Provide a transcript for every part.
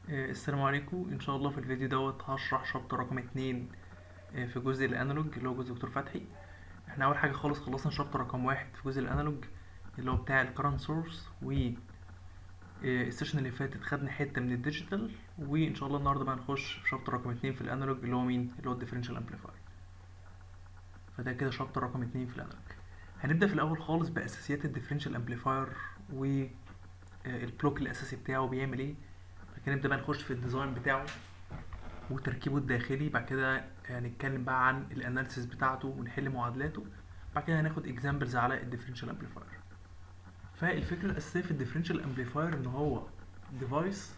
آه، السلام عليكم ان شاء الله في الفيديو دوت هشرح شابتر رقم اتنين آه، في جزء الانالوج اللي هو جزء دكتور فتحي احنا اول حاجه خالص خلصنا شابتر رقم واحد في جزء الانالوج اللي هو بتاع الكرنت سورس و آه، السيشن اللي فاتت خدنا حته من الديجيتال وان شاء الله النهارده بقى نخش في شابتر رقم اتنين في الانالوج اللي هو مين اللي هو الديفرنشال امبليفاير فده كده شابتر رقم اتنين في الانالوج هنبدا في الاول خالص باساسيات الديفرنشال امبليفاير والبلوك الاساسي بتاعه بيعمل ايه بعد كده نبدا بقى نخش في الديزاين بتاعه وتركيبه الداخلي بعد كده هنتكلم بقى عن الاناليسيس بتاعته ونحل معادلاته بعد كده هناخد اكزامبلز على الديفرنشال امبليفاير فالفكره الاساسيه في الديفرنشال امبليفاير ان هو ديفايس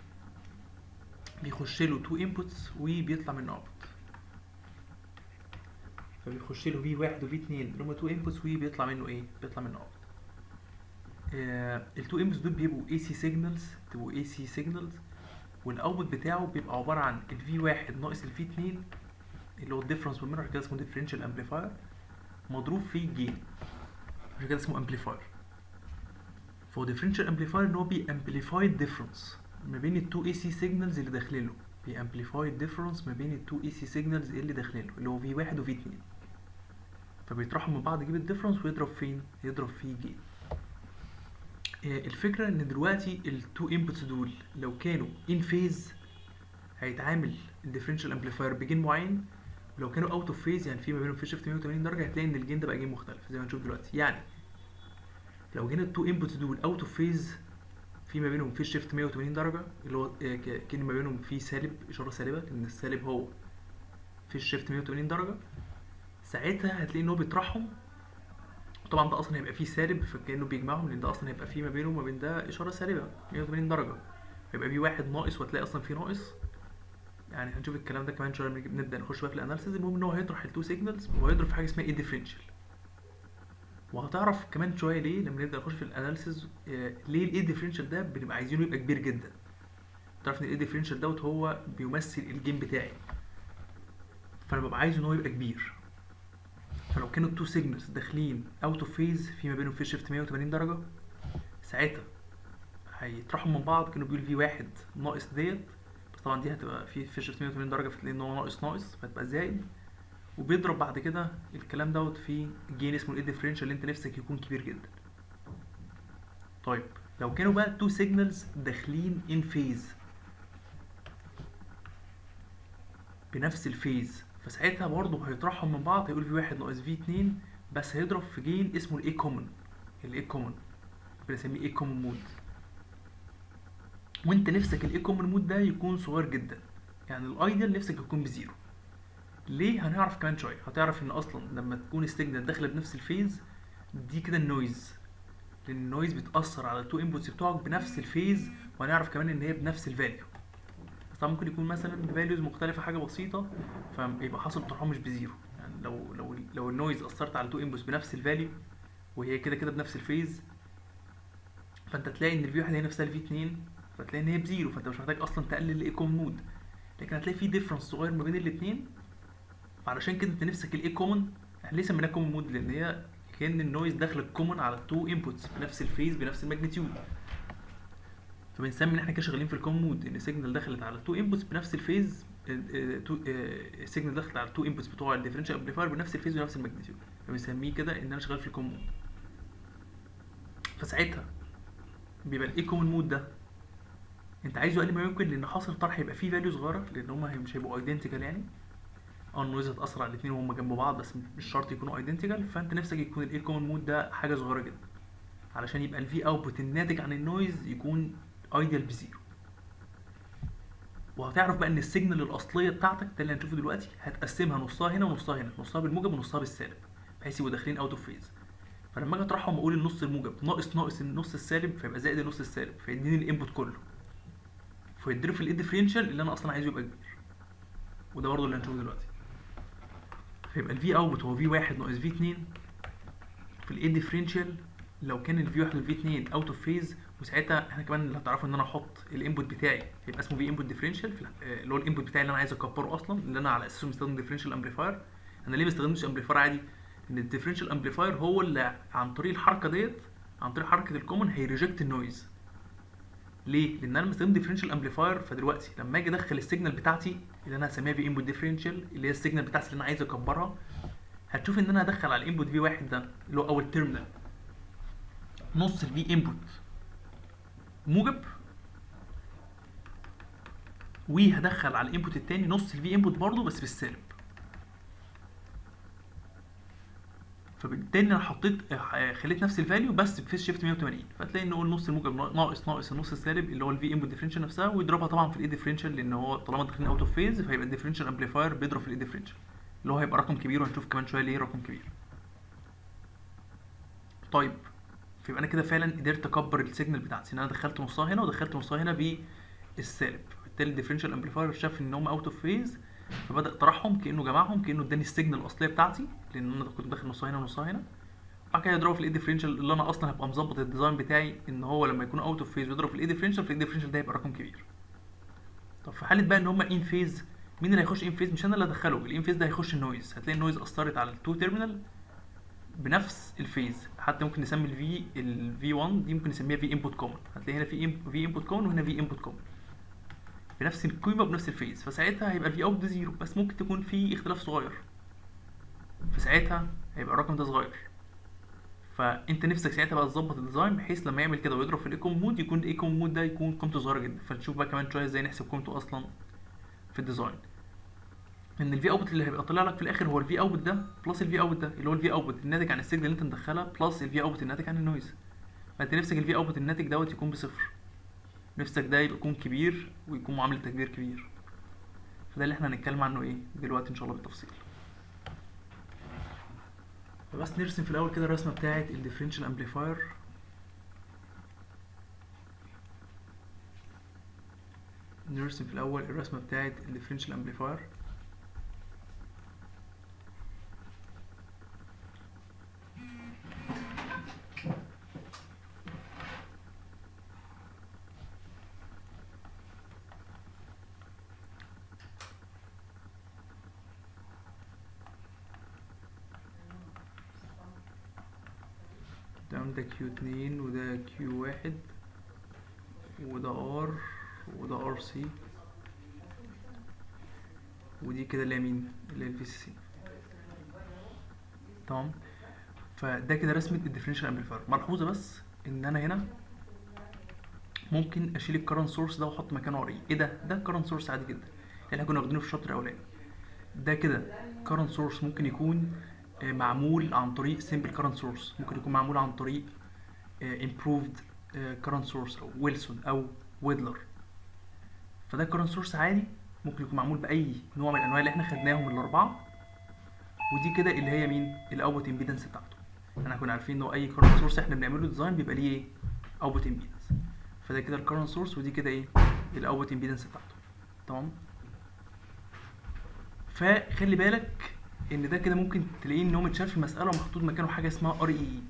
بيخش له تو انبوتس وبيطلع منه اوتبوت فبيخش له في واحد وفي اتنين اللي هما تو انبوتس وبيطلع منه ايه بيطلع منه اوتبوت التو انبوتس دول بيبقوا اي سي سيجنالز بيبقوا اي سي سيجنالز والاوتبوت بتاعه بيبقى عباره عن الفي واحد ناقص الفي اتنين اللي هو الديفرنس بينهم عشان كده اسمه ديفرنشال امبليفاير مضروب في جين عشان كده اسمه امبليفاير فهو ديفرنشال امبليفاير ان هو بيامبليفاي الديفرنس ما بين التو اي سي سيجنالز اللي داخلين له بيامبليفاي الديفرنس ما بين التو اي سي سيجنالز اللي داخلين له اللي هو في واحد وفي اتنين فبيطرحهم من بعض يجيب الديفرنس ويضرب فين يضرب في جين آه، الفكرة ان دلوقتي التو انبوتس دول لو كانوا ان فيز هيتعامل الديفرنشال امبليفاير بجين معين ولو كانوا اوت اوف فيز يعني في ما بينهم في شيفت 180 درجة هتلاقي ان الجين ده بقى جين مختلف زي ما هنشوف دلوقتي يعني لو جينا التو انبوتس دول اوت اوف فيز في ما بينهم في شيفت 180 درجة اللي هو آه، ك- كان ما بينهم في سالب اشارة سالبة لان السالب هو في الشيفت 180 درجة ساعتها هتلاقي ان هو بيطرحهم طبعا ده اصلا هيبقى فيه سالب فكانه بيجمعهم لان ده اصلا هيبقى فيه ما بينه وما بين ده اشاره سالبه 180 درجه هيبقى فيه واحد ناقص وهتلاقي اصلا فيه ناقص يعني هنشوف الكلام ده كمان شويه لما نيجي- نبدا نخش بقى في الاناليسيز المهم ان هو هيطرح التو سيجنالز وهيضرب في حاجه اسمها ايه ديفرنشال وهتعرف كمان شويه ليه لما نبدا نخش في الاناليسيز آه، ليه الايه ديفرنشال ده بنبقى عايزينه يبقى كبير جدا تعرف ان الايه ديفرنشال دوت هو بيمثل الجيم بتاعي فانا ببقى عايزه ان هو يبقى كبير فلو كانوا التو سيجنالز داخلين اوت اوف فيز في ما بينهم في شيفت 180 درجه ساعتها هيطرحوا من بعض كانوا بيقول في واحد ناقص ديت بس طبعا دي هتبقى في في شيفت 180 درجه فتلاقي ان هو ناقص ناقص فتبقى زائد وبيضرب بعد كده الكلام دوت في جين اسمه الايه ديفرنشال اللي انت نفسك يكون كبير جدا طيب لو كانوا بقى تو سيجنالز داخلين ان فيز بنفس الفيز فساعتها برضه هيطرحهم من بعض هيقول في واحد ناقص في اتنين بس هيضرب في جين اسمه الاي كومن الاي كومن بنسميه اي كومن مود وانت نفسك الاي كومن مود ده يكون صغير جدا يعني الايديال نفسك يكون بزيرو ليه هنعرف كمان شويه هتعرف ان اصلا لما تكون السيجنال داخله بنفس الفيز دي كده النويز لان النويز بتاثر على التو انبوتس بتوعك بنفس الفيز وهنعرف كمان ان هي بنفس الفاليو طبعا ممكن يكون مثلا فاليوز مختلفة حاجة بسيطة فيبقى حاصل طرحهم مش بزيرو يعني لو لو لو النويز أثرت على تو انبوتس بنفس الفاليو وهي كده كده بنفس الفيز فانت تلاقي ان الفي واحد هي نفسها الفي اتنين فتلاقي ان هي بزيرو فانت مش محتاج اصلا تقلل الايكوم مود لكن هتلاقي في ديفرنس صغير ما بين الاتنين فعلشان كده انت نفسك الاي كومن احنا ليه سميناها كومن مود لان هي كان النويز داخله كومن على التو انبوتس بنفس الفيز بنفس الماجنتيود فبنسمي ان احنا كده شغالين في الكوم مود ان سيجنال دخلت على التو انبوتس بنفس الفيز السيجنال دخلت على التو انبوتس بتوع الديفرنشال امبليفاير بنفس الفيز ونفس الماجنتيود فبنسميه كده ان انا شغال في الكوم مود فساعتها بيبقى الايه كومن مود ده انت عايزه اقل ما يمكن لان حاصل طرح يبقى فيه فاليو صغيره لان هما مش هيبقوا ايدنتيكال يعني اه النويز هتاثر على الاثنين وهم جنب بعض بس مش شرط يكونوا ايدنتيكال فانت نفسك يكون الايه كومن مود ده حاجه صغيره جدا علشان يبقى الفي اوتبوت الناتج عن النويز يكون ايديال بزيرو وهتعرف بقى ان السيجنال الاصليه بتاعتك ده اللي هنشوفه دلوقتي هتقسمها نصها هنا ونصها هنا نصها بالموجب ونصها بالسالب بحيث يبقوا داخلين اوت اوف فيز فلما اجي اطرحهم اقول النص الموجب ناقص ناقص النص السالب فيبقى زائد النص السالب فيديني الانبوت كله فيضرب في الايه ديفرنشال اللي انا اصلا عايزه يبقى كبير وده برضه اللي هنشوفه دلوقتي فيبقى الفي اوتبوت هو في واحد ناقص في اتنين في الايه ديفرنشال لو كان الفي واحد والفي اتنين اوت اوف فيز وساعتها احنا كمان اللي هتعرفوا ان انا احط الانبوت بتاعي هيبقى اسمه في انبوت ديفرنشال اللي هو الانبوت بتاعي اللي انا عايز اكبره اصلا اللي انا على اساسه مستخدم ديفرنشال امبليفاير انا ليه ما استخدمتش امبليفاير عادي ان الديفرنشال امبليفاير هو اللي عن طريق الحركه ديت عن طريق حركه الكومن هيريجكت النويز ليه؟ لان انا مستخدم ديفرنشال امبليفاير فدلوقتي لما اجي ادخل السيجنال بتاعتي اللي انا هسميها في انبوت ديفرنشال اللي هي السيجنال بتاعتي اللي انا عايز اكبرها هتشوف ان انا هدخل على الانبوت في واحد ده اللي هو اول تيرمينال نص الفي انبوت موجب وهدخل على الانبوت التاني نص الفي انبوت برضه بس بالسالب فبالتالي انا حطيت آه، خليت نفس الفاليو بس بفيس شيفت 180 فتلاقي ان هو النص الموجب ناقص ناقص النص السالب اللي هو الفي انبوت ديفرنشال نفسها ويضربها طبعا في الاي ديفرنشال لان هو طالما داخلين اوت اوف فيز فهيبقى الديفرنشال امبليفاير بيضرب في الاي ديفرنشال اللي هو هيبقى رقم كبير وهنشوف كمان شويه ليه رقم كبير طيب فيبقى انا كده فعلا قدرت اكبر السيجنال بتاعتي ان انا دخلت نصها هنا ودخلت نصها هنا بالسالب بالتالي الديفرنشال امبليفاير شاف ان هم اوت اوف فيز فبدا طرحهم كانه جمعهم كانه اداني السيجنال الاصليه بتاعتي لان انا كنت داخل نصها هنا ونصها هنا بعد كده يضربه في الاي ديفرنشال اللي انا اصلا هبقى مظبط الديزاين بتاعي ان هو لما يكون اوت اوف فيز ويضرب في الاي ديفرنشال في الاي ديفرنشال ده هيبقى رقم كبير طب في حاله بقى ان هم ان فيز مين اللي هيخش ان فيز مش انا اللي ادخله الان فيز ده هيخش النويز هتلاقي النويز اثرت على التو تيرمينال بنفس الفيز حتى ممكن نسمي الفي الفي 1 دي ممكن نسميها في انبوت كومن هتلاقي هنا في في انبوت كومن وهنا في انبوت كومن بنفس القيمه بنفس الفيز فساعتها هيبقى الفي اوت زيرو بس ممكن تكون في اختلاف صغير فساعتها هيبقى الرقم ده صغير فانت نفسك ساعتها بقى تظبط الديزاين بحيث لما يعمل كده ويضرب في الايكون مود يكون الايكون مود ده يكون قيمته صغيره جدا فنشوف بقى كمان شويه ازاي نحسب قيمته اصلا في الديزاين ان الفي اوتبوت اللي هيبقى طالع لك في الاخر هو الفي اوتبوت ده بلس الفي اوتبوت ده اللي هو الفي اوتبوت الناتج عن السيجنال اللي انت مدخلها بلس الفي اوتبوت الناتج عن النويز فانت نفسك الفي اوتبوت الناتج دوت يكون بصفر نفسك ده يبقى يكون كبير ويكون معامل تكبير كبير فده اللي احنا هنتكلم عنه ايه دلوقتي ان شاء الله بالتفصيل فبس نرسم في الاول كده الرسمه بتاعه الديفرنشال امبليفاير نرسم في الاول الرسمه بتاعه الديفرنشال امبليفاير تمام ده كيو اتنين وده كيو واحد وده ار وده ار سي ودي كده اللي هي مين اللي هي الفي سي تمام فده كده رسمة الديفرنشال امبليفاير ملحوظة بس ان انا هنا ممكن اشيل الكرنت سورس ده واحط مكانه ار اي ايه ده ده الكرنت سورس عادي جدا اللي احنا كنا واخدينه في الشابتر الاولاني ده كده كرنت سورس ممكن يكون آه، معمول عن طريق سمبل كرنت سورس ممكن يكون معمول عن طريق improved كرنت سورس او ويلسون او ويدلر فده كرنت سورس عادي ممكن يكون معمول باي نوع من الانواع اللي احنا خدناهم الاربعه ودي كده اللي هي مين الاوتبوت امبيدنس بتاعته احنا كنا عارفين ان هو اي كرنت سورس احنا بنعمله ديزاين بيبقى ليه ايه اوتبوت امبيدنس فده كده الكرنت سورس ودي كده ايه الاوتبوت امبيدنس بتاعته تمام فخلي بالك ان ده كده ممكن تلاقيه ان هو متشال في المساله ومحطوط مكانه حاجه اسمها ار اي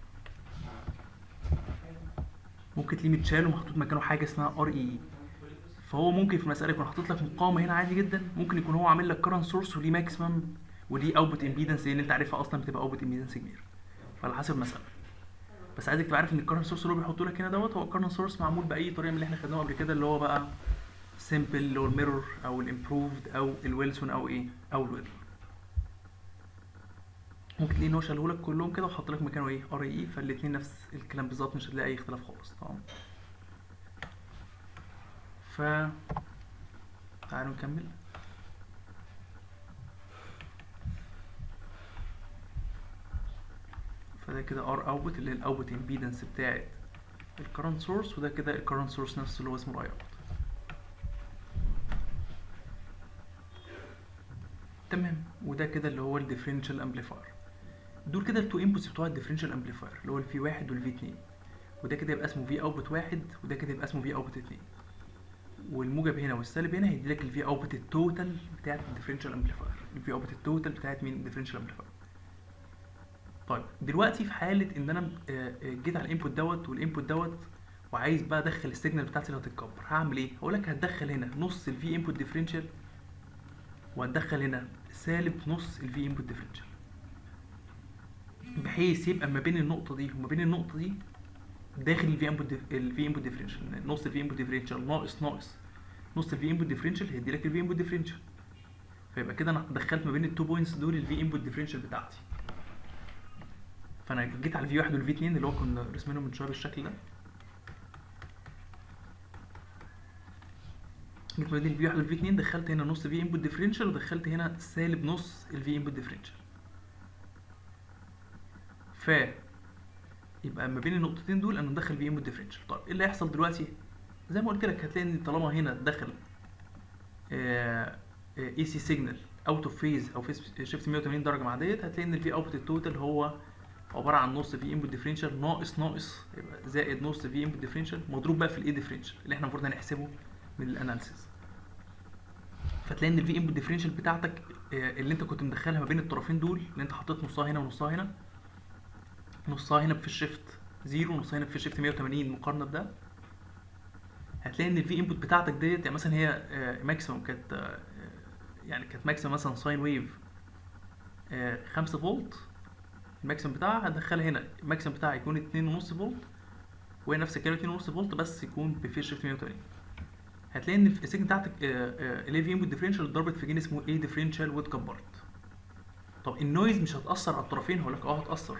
ممكن تلاقيه متشال ومحطوط مكانه حاجه اسمها ار اي فهو ممكن في المساله يكون حاطط لك مقاومه هنا عادي جدا ممكن يكون هو عامل لك كرنت سورس وليه ماكسيمم وليه اوتبوت امبيدنس لان انت عارفها اصلا بتبقى اوتبوت امبيدنس كبير فعلى حسب المساله بس عايزك تبقى عارف ان الكرنت سورس اللي هو بيحطه لك هنا دوت هو الكرنت سورس معمول باي طريقه من اللي احنا خدناها قبل كده اللي هو بقى سيمبل اللي هو الميرور او الامبروفد او الويلسون او ايه او الويدر ممكن تلاقيه ان هو شاله لك كلهم كده وحط لك مكانه ايه ار اي فالاثنين نفس الكلام بالظبط مش هتلاقي اي اختلاف خالص تمام ف تعالوا نكمل فده كده ار اوتبوت اللي هي الاوتبوت امبيدنس بتاعت الكرنت سورس وده كده الكرنت سورس نفسه اللي هو اسمه الاي اوت تمام وده كده اللي هو الديفرنشال امبليفاير دول كده التو انبوتس بتوع الديفرنشال امبليفاير اللي هو الفي واحد والفي اتنين وده كده يبقى اسمه في اوتبوت واحد وده كده يبقى اسمه في اوتبوت اتنين والموجب هنا والسالب هنا هيدي لك الفي اوتبوت التوتال بتاعت الديفرنشال امبليفاير الفي اوتبوت التوتال بتاعت مين الديفرنشال امبليفاير طيب دلوقتي في حاله ان انا آه، آه، جيت على الانبوت دوت والانبوت دوت وعايز بقى ادخل السيجنال بتاعتي اللي هتتكبر هعمل ايه هقول لك هتدخل هنا نص الفي انبوت ديفرنشال وهتدخل هنا سالب نص الفي انبوت ديفرنشال بحيث يبقى ما بين النقطة دي وما بين النقطة دي داخل الفي انبوت الفي انبوت ديفرنشال نص الفي انبوت ديفرنشال ناقص ناقص نص الفي انبوت ديفرنشال هيدي لك الفي انبوت ديفرنشال فيبقى كده انا دخلت ما بين التو بوينتس دول الفي انبوت ديفرنشال بتاعتي فانا جيت على الفي 1 والفي 2 اللي هو كنا رسمينهم من شويه بالشكل ده جيت ما بين الفي 1 والفي 2 دخلت هنا نص في انبوت ديفرنشال ودخلت هنا سالب نص الفي انبوت ديفرنشال ف يبقى ما بين النقطتين دول انا مدخل في انبوت ديفرنشال طيب ايه اللي هيحصل دلوقتي زي ما قلت لك هتلاقي ان طالما هنا دخل اي سي سيجنال اوت اوف فيز او فيز شيفت 180 درجه مع ديت هتلاقي ان الفي اوتبوت التوتال هو عباره عن نص في انبوت ديفرنشال ناقص ناقص يبقى زائد نص في انبوت ديفرنشال مضروب بقى في الاي ديفرنشال اللي احنا المفروض هنحسبه من الاناليسيس فتلاقي ان الفي انبوت ديفرنشال بتاعتك آه، اللي انت كنت مدخلها ما بين الطرفين دول اللي انت حطيت نصها هنا ونصها هنا نصها هنا في الشيفت زيرو ونصها هنا في الشيفت 180 مقارنه بده هتلاقي ان الفي انبوت بتاعتك ديت يعني مثلا هي ماكسيموم كانت آه، يعني كانت ماكسيموم مثلا ساين ويف 5 فولت الماكسيموم بتاعها هتدخلها هنا الماكسيموم بتاعها يكون 2.5 فولت وهي نفس الكلام 2.5 فولت بس يكون بفيز شيفت 180 هتلاقي ان السيجن بتاعتك الاي في انبوت ديفرنشال اتضربت في جين اسمه اي ديفرنشال واتكبرت طب النويز مش هتاثر على الطرفين هقول لك اه هتاثر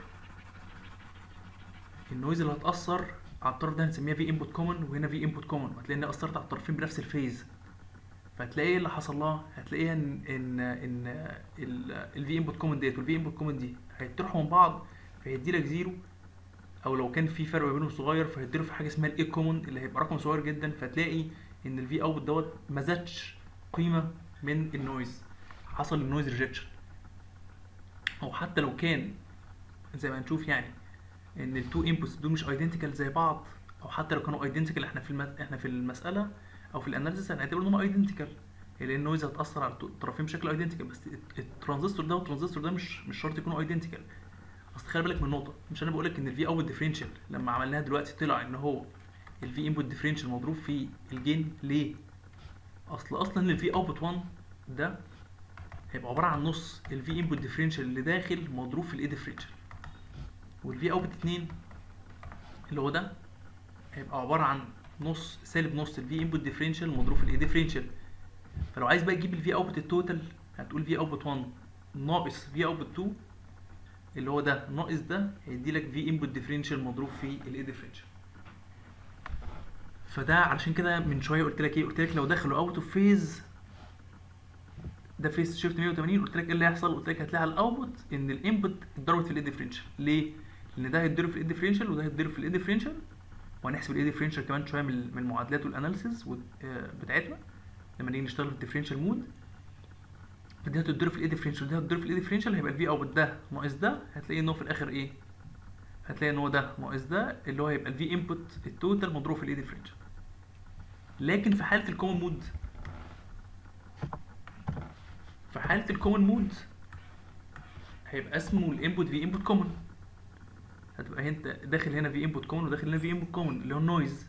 النويز اللي هتاثر على الطرف ده هنسميها في انبوت كومن وهنا في انبوت كومن هتلاقي انها اثرت على الطرفين بنفس الفيز فهتلاقي ايه اللي حصل لها هتلاقيها ان ان ان الفي انبوت كومن ديت والفي انبوت كومن دي هيطرحوا من بعض فيدي لك زيرو او لو كان في فرق ما بينهم صغير فهيديله في حاجه اسمها الاي كومن اللي هيبقى رقم صغير جدا فتلاقي ان الفي اوت دوت ما زادش قيمه من النويز حصل النويز ريجكشن او حتى لو كان زي ما هنشوف يعني ان التو انبوتس دول مش ايدنتيكال زي بعض او حتى لو كانوا ايدنتيكال احنا في الم... احنا في المساله او في الاناليسيس هنعتبر ان هم ايدنتيكال لان النويز هتاثر على الطرفين بشكل ايدنتيكال بس الترانزستور ده والترانزستور ده مش مش شرط يكونوا ايدنتيكال اصل خلي بالك من نقطه مش انا بقول لك ان الفي اوت ديفرنشال لما عملناها دلوقتي طلع ان هو الفي انبوت ديفرنشال مضروب في الجين ليه اصل اصلا الفي اوتبوت 1 ده هيبقى عباره عن نص الفي انبوت ديفرنشال اللي داخل مضروب في الاي ديفرنشال والفي اوتبوت 2 اللي هو ده هيبقى عباره عن نص سالب نص الفي انبوت ديفرنشال مضروب في الاي ديفرنشال فلو عايز بقى تجيب الفي اوتبوت التوتال هتقول في اوتبوت 1 ناقص في اوتبوت 2 اللي هو ده ناقص ده هيدي لك في انبوت ديفرنشال مضروب في الاي ديفرنشال فده علشان كده من شويه قلت لك ايه قلت لك لو دخلوا اوت اوف فيز ده فيز شيفت 180 قلت لك ايه اللي هيحصل قلت لك هتلاقي على الاوتبوت ان الانبوت اتضربت في الاي ديفرنشال ليه لان ده هيتضرب في الاي ديفرنشال وده هيتضرب في الاي ديفرنشال وهنحسب الاي ديفرنشال كمان شويه من من المعادلات والاناليسيز بتاعتنا لما نيجي نشتغل في الديفرنشال مود دي هتتضرب في الاي ديفرنشال دي هتتضرب في الاي ديفرنشال هيبقى الفي اوت ده ناقص ده هتلاقي ان هو في الاخر ايه هتلاقي ان هو ده ناقص ده اللي هو هيبقى الفي انبوت التوتال مضروب في الاي ديفرنشال لكن في حاله الكومن مود في حاله الكومن مود هيبقى اسمه الانبوت في انبوت كومن هتبقى انت داخل هنا في انبوت كومن وداخل هنا في انبوت كومن اللي هو النويز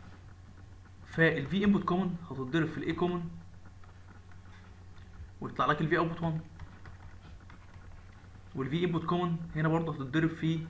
فالفي انبوت كومن هتتضرب في الاي كومن ويطلع لك الفي اوتبوت 1 والفي انبوت كومن هنا برضه هتتضرب في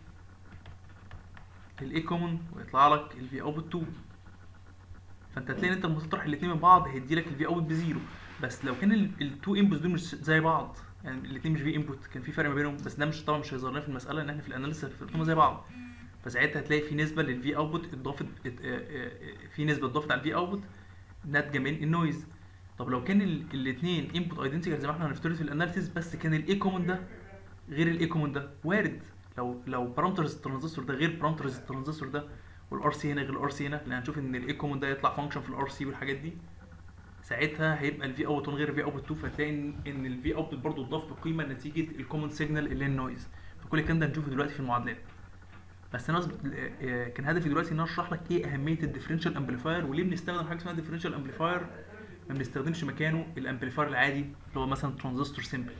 الاي كومن ويطلع لك الفي اوتبوت 2 فانت هتلاقي ان انت لما تطرح الاثنين من بعض هيدي لك الفي اوت بزيرو بس لو كان التو انبوتس دول مش زي بعض يعني الاثنين مش في انبوت كان في فرق ما بينهم بس ده مش طبعا مش هيظهر لنا في المساله ان احنا في الاناليسيس هتفرقهم زي بعض فساعتها هتلاقي في نسبه للفي اوتبوت اضافت في نسبه اضافت على الفي اوتبوت ناتجه من النويز طب لو كان الاثنين انبوت ايدنتيكال زي ما احنا هنفترض في الاناليسيس بس كان الاي كومن ده غير الاي كومن ده وارد لو لو بارامترز الترانزستور ده غير بارامترز الترانزستور ده والار سي هنا غير الار سي هنا لان هنشوف ان الاي كومن ده يطلع فانكشن في الار سي والحاجات دي ساعتها هيبقى الفي اوت 1 غير الفي اوت 2 فتلاقي ان ان الفي اوت برضه اتضاف بقيمه نتيجه الكومن سيجنال اللي هي النويز فكل الكلام ده هنشوفه دلوقتي في المعادلات بس انا كان هدفي دلوقتي ان انا اشرح لك ايه اهميه الديفرنشال امبليفاير وليه بنستخدم حاجه اسمها ديفرنشال امبليفاير ما بنستخدمش مكانه الامبليفاير العادي اللي هو مثلا ترانزستور سيمبل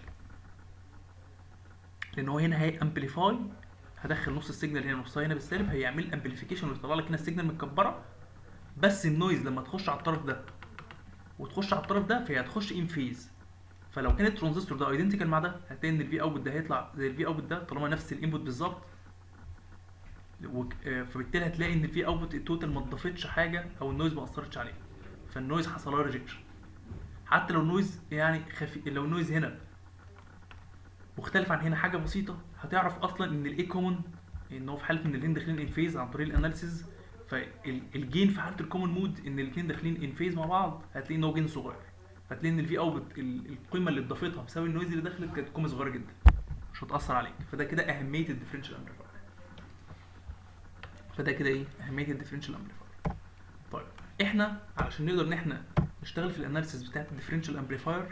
لان هو هنا هي امبليفاي هدخل نص السيجنال هنا نصها هنا بالسالب هيعمل امبليفيكيشن ويطلع لك هنا السيجنال متكبره بس النويز لما تخش على الطرف ده وتخش على الطرف ده فهي هتخش ان فيز فلو كان الترانزستور ده ايدنتيكال مع ده هتلاقي ان الفي اوتبوت ده هيطلع زي الفي اوتبوت ده طالما نفس الانبوت بالظبط وك- آه، فبالتالي هتلاقي ان في اوتبوت التوتال ما اتضافتش حاجه او النويز ما اثرتش عليه فالنويز حصل لها ريجكشن حتى لو النويز يعني خفي لو النويز هنا مختلف عن هنا حاجه بسيطه هتعرف اصلا ان الاي كومن ان هو في حاله ان الاثنين داخلين ان فيز عن طريق الاناليسيز فالجين في حاله الكومن مود ان الاثنين داخلين ان فيز مع بعض هتلاقي ان هو جين صغير هتلاقي ان الفي اوتبوت القيمه اللي اتضافتها بسبب النويز اللي دخلت كانت قيمه صغيره جدا مش هتاثر عليك فده كده اهميه الديفرنشال امبليفاير فده كده ايه اهميه الديفرنشال امبليفاير طيب احنا علشان نقدر ان احنا نشتغل في الاناليسيس بتاعت الديفرنشال امبليفاير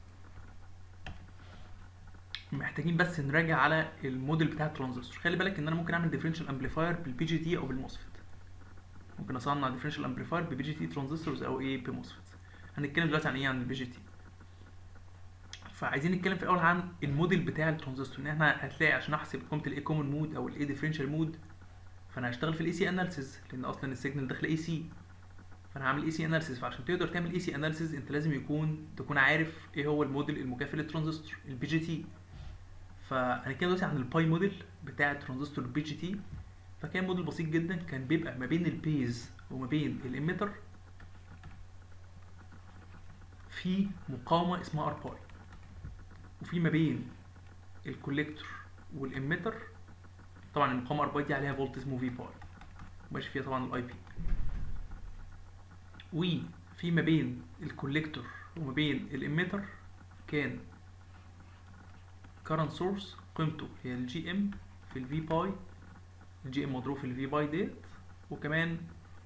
محتاجين بس نراجع على الموديل بتاع الترانزستور خلي بالك ان انا ممكن اعمل ديفرنشال امبليفاير بالبي جي تي او بالموسفيت ممكن اصنع ديفرنشال امبليفاير ببي جي تي ترانزستورز او ايه بموسفيت هنتكلم دلوقتي عن ايه عن البي جي تي فعايزين نتكلم في الاول عن الموديل بتاع الترانزستور ان احنا هتلاقي عشان احسب قيمه الاي كومن مود او الاي ديفرنشال مود فانا هشتغل في الاي سي اناليسيز لان اصلا السيجنال داخل اي سي فانا هعمل اي سي اناليسيز فعشان تقدر تعمل اي سي اناليسيز انت لازم يكون تكون عارف ايه هو الموديل المكافئ للترانزستور البي جي تي فهنتكلم دلوقتي عن الباي موديل بتاع الترانزستور البي جي تي فكان موديل بسيط جدا كان بيبقى ما بين البيز وما بين الاميتر في مقاومه اسمها ار باي وفي ما بين الكوليكتور والاميتر طبعا المقاومه ار باي دي عليها فولت اسمه في باي ماشي فيها طبعا الاي بي وفي ما بين الكوليكتور وما بين الاميتر كان current source قيمته هي الجي ام في الفي باي الجي ام مضروب في الفي باي ديت وكمان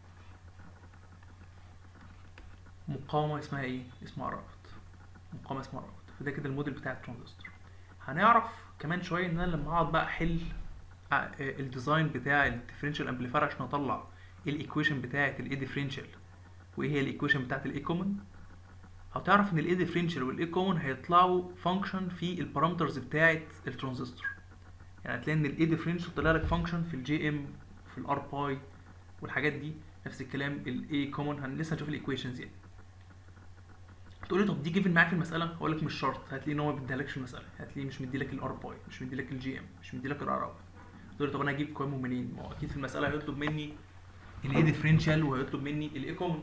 مقاومة اسمها ايه؟ اسمها رابط مقاومة اسمها رابط فده كده الموديل بتاع الترانزستور هنعرف كمان شوية ان انا لما اقعد بقى احل آه، آه، الديزاين بتاع الديفرنشال امبليفاير عشان اطلع الايكويشن بتاعة الاي ديفرنشال وايه هي الايكويشن بتاعة الاي كومن هتعرف ان الاي ديفرنشال والاي كومن هيطلعوا فانكشن في البارامترز بتاعه الترانزستور يعني هتلاقي ان الاي ديفرنشال طلع لك فانكشن في الجي ام في الار باي والحاجات دي نفس الكلام الاي كومن هن لسه هنشوف الايكويشنز يعني تقول لي طب دي جيفن معاك في المساله هقول لك مش شرط هتلاقي ان هو ما بيديهالكش المساله هتلاقيه مش مديلك الار باي مش مديلك الجي ام مش مديلك الار اوت تقول لي طب انا هجيب قيمهم منين ما هو اكيد في المساله هيطلب مني الاي ديفرنشال وهيطلب مني الاي كومن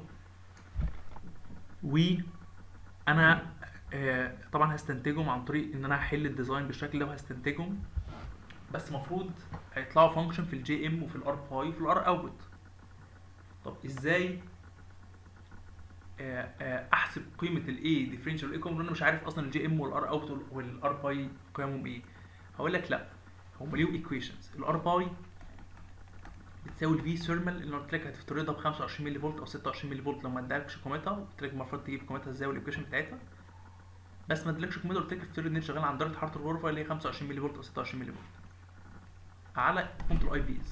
و انا آه، طبعا هستنتجهم عن طريق ان انا هحل الديزاين بالشكل ده وهستنتجهم بس المفروض هيطلعوا فانكشن في الجي ام وفي الار باي وفي الار اوتبوت طب ازاي آه، آه، احسب قيمه الاي ديفرنشال والاي كومن وانا مش عارف اصلا الجي ام والار اوت والار باي قيمهم ايه هقول لك لا هم ليهم ايكويشنز الار باي بتساوي الفي ثيرمال اللي أنا قلت لك هتفترضها ب 25 ملي فولت او 26 ملي فولت لو ما ادالكش قيمتها قلت لك المفروض تجيب قيمتها ازاي والايكويشن بتاعتها بس ما ادالكش قيمتها قلت لك افترض ان انت شغال عند درجه حراره الغرفه اللي هي 25 ملي فولت او 26 ملي فولت على قيمه الاي بيز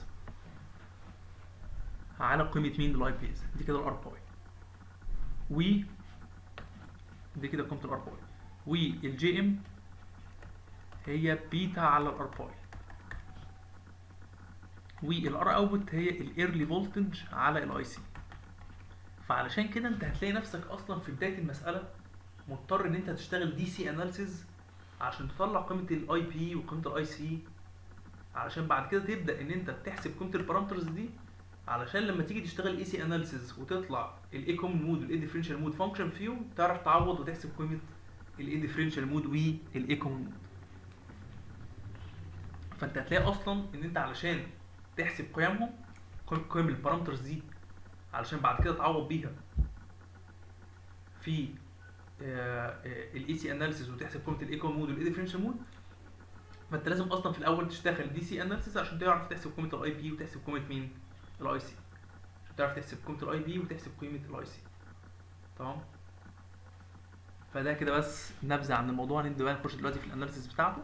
على قيمه مين الاي بيز دي كده الار باي و دي كده قيمه الار باي والجي ام هي بيتا على الار باي والار اوتبوت هي الايرلي فولتج على الاي سي فعلشان كده انت هتلاقي نفسك اصلا في بدايه المساله مضطر ان انت تشتغل دي سي اناليسيز عشان تطلع قيمه الاي بي وقيمه الاي سي علشان بعد كده تبدا ان انت تحسب قيمه البارامترز دي علشان لما تيجي تشتغل اي سي اناليسيز وتطلع الاي كومن مود والاي ديفرنشال مود فانكشن فيهم تعرف تعوض وتحسب قيمه الاي ديفرنشال مود والاي كومن مود فانت هتلاقي اصلا ان انت علشان تحسب قيمهم قيم قيم البارامترز دي علشان بعد كده تعوض بيها في الاي سي اناليسيس وتحسب قيمه الاي كومن مود والاي ديفرنشال مود فانت لازم اصلا في الاول تشتغل دي سي اناليسيس عشان تعرف تحسب قيمه الاي بي وتحسب قيمه مين الاي سي عشان تعرف تحسب قيمه الاي بي وتحسب قيمه الاي سي تمام فده كده بس نبذه عن الموضوع نبدا بقى نخش دلوقتي في الاناليسيس بتاعته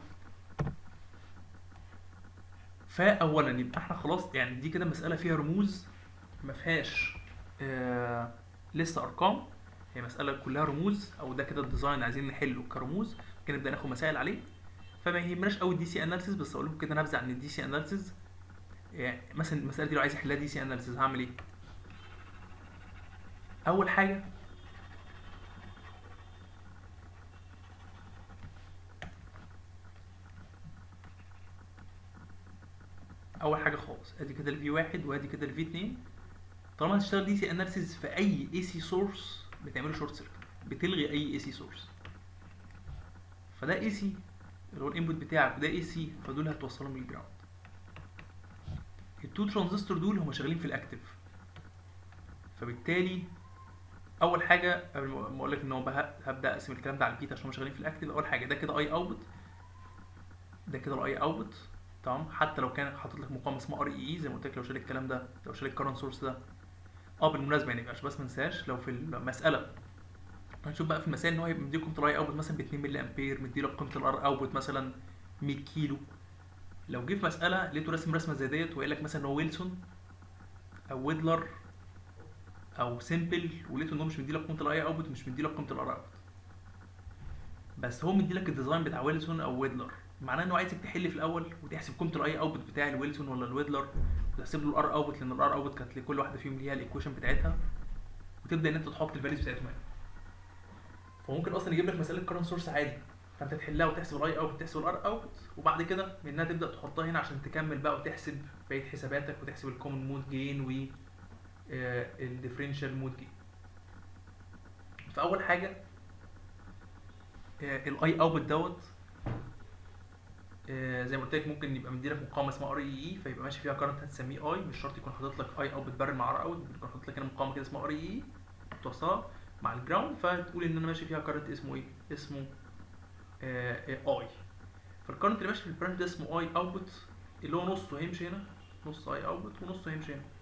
فاولا يبقى احنا خلاص يعني دي كده مساله فيها رموز ما فيهاش آه لسه ارقام هي مساله كلها رموز او ده كده الديزاين عايزين نحله كرموز كده نبدا ناخد مسائل عليه فما يهمناش قوي الدي سي اناليسيس بس اقول لكم كده نبذه عن الدي سي اناليسيس يعني مثلا المساله دي لو عايز احلها دي سي اناليسيس هعمل ايه اول حاجه اول حاجه خالص ادي كده الفي واحد وادي كده الفي اتنين طالما هتشتغل دي سي اناليسيز في اي اي سي سورس بتعمله شورت سيركت بتلغي اي اي سي سورس فده اي سي اللي هو الانبوت بتاعك وده اي سي فدول هتوصلهم للجراوند التو ترانزستور دول هم شغالين في الاكتف فبالتالي اول حاجه قبل ما اقول لك ان هو بقى هبدا اقسم الكلام ده على البيت عشان هم شغالين في الاكتف اول حاجه ده كده اي اوتبوت ده كده الاي اوتبوت تمام حتى لو كان حاطط لك مقاومه اسمها ار اي اي زي ما قلت لك لو شال الكلام ده لو شال الكرنت سورس ده اه بالمناسبه يعني عشان بس ما ننساش لو في المساله هنشوف بقى في المسائل ان هو هيبقى مديك قيمه الاي اوتبوت مثلا ب 2 ملي امبير مديلك قيمه الار اوتبوت مثلا 100 كيلو لو جه في مساله لقيته راسم رسمه زي ديت وقال لك مثلا ان هو ويلسون او ويدلر او سيمبل ولقيته ان هو مش مديلك قيمه الاي اوتبوت ومش مديلك قيمه الار اوتبوت بس هو مديلك الديزاين بتاع ويلسون او ويدلر معناه انه عايزك تحل في الاول وتحسب قيمه الاي اوتبوت بتاع الويلسون ولا الويدلر وتحسب له الار اوتبوت لان الار اوتبوت كانت لكل واحده فيهم ليها الايكويشن بتاعتها وتبدا ان انت تحط الفاليوز بتاعتهم هنا فممكن اصلا يجيب لك مساله كرنت سورس عادي فانت تحلها وتحسب الاي اوت وتحسب الار اوت وبعد كده منها تبدا تحطها هنا عشان تكمل بقى وتحسب بقيه حساباتك وتحسب الكومن مود جين و الديفرنشال مود جين فاول حاجه الاي اوت دوت آه، زي ما قلت لك ممكن يبقى مديلك مقاومه اسمها ار اي اي فيبقى ماشي فيها كارنت هتسميه اي مش شرط يكون حاطط لك اي اوت بتبرر مع ار اوت ممكن يكون حاطط لك هنا مقاومه كده اسمها ار اي اي توصلها مع الجراوند فتقول ان انا ماشي فيها كارنت اسمه ايه؟ اسمه اي فالكارنت اللي ماشي في البرانش ده اسمه اي اوتبوت اللي هو نصه هيمشي هنا نص اي اوتبوت ونصه هيمشي هنا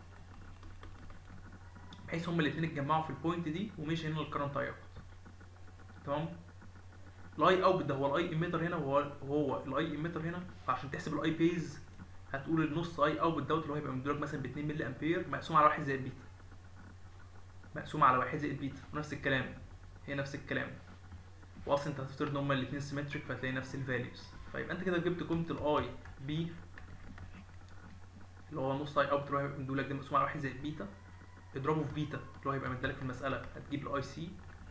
بحيث هما الاثنين اتجمعوا في البوينت دي ومشي هنا الكرنت اي اوتبوت تمام الاي اوتبوت ده هو الاي ايميتر هنا وهو هو الاي ايميتر هنا فعشان تحسب الاي بيز هتقول النص اي اوتبوت دوت اللي هو هيبقى مديلك مثلا ب 2 ملي امبير مقسوم على 1 زائد بيتا مقسوم على 1 زائد بيتا ونفس الكلام هي نفس الكلام واصلا انت هتفترض ان هما الاثنين سيمتريك فهتلاقي نفس الفاليوز فيبقى انت كده جبت قيمه الاي بي اللي هو نص اي اوتبوت اللي هو هيبقى مديلك ده مقسوم على 1 زائد بيتا اضربه في بيتا اللي هو هيبقى مديلك في المساله هتجيب الاي سي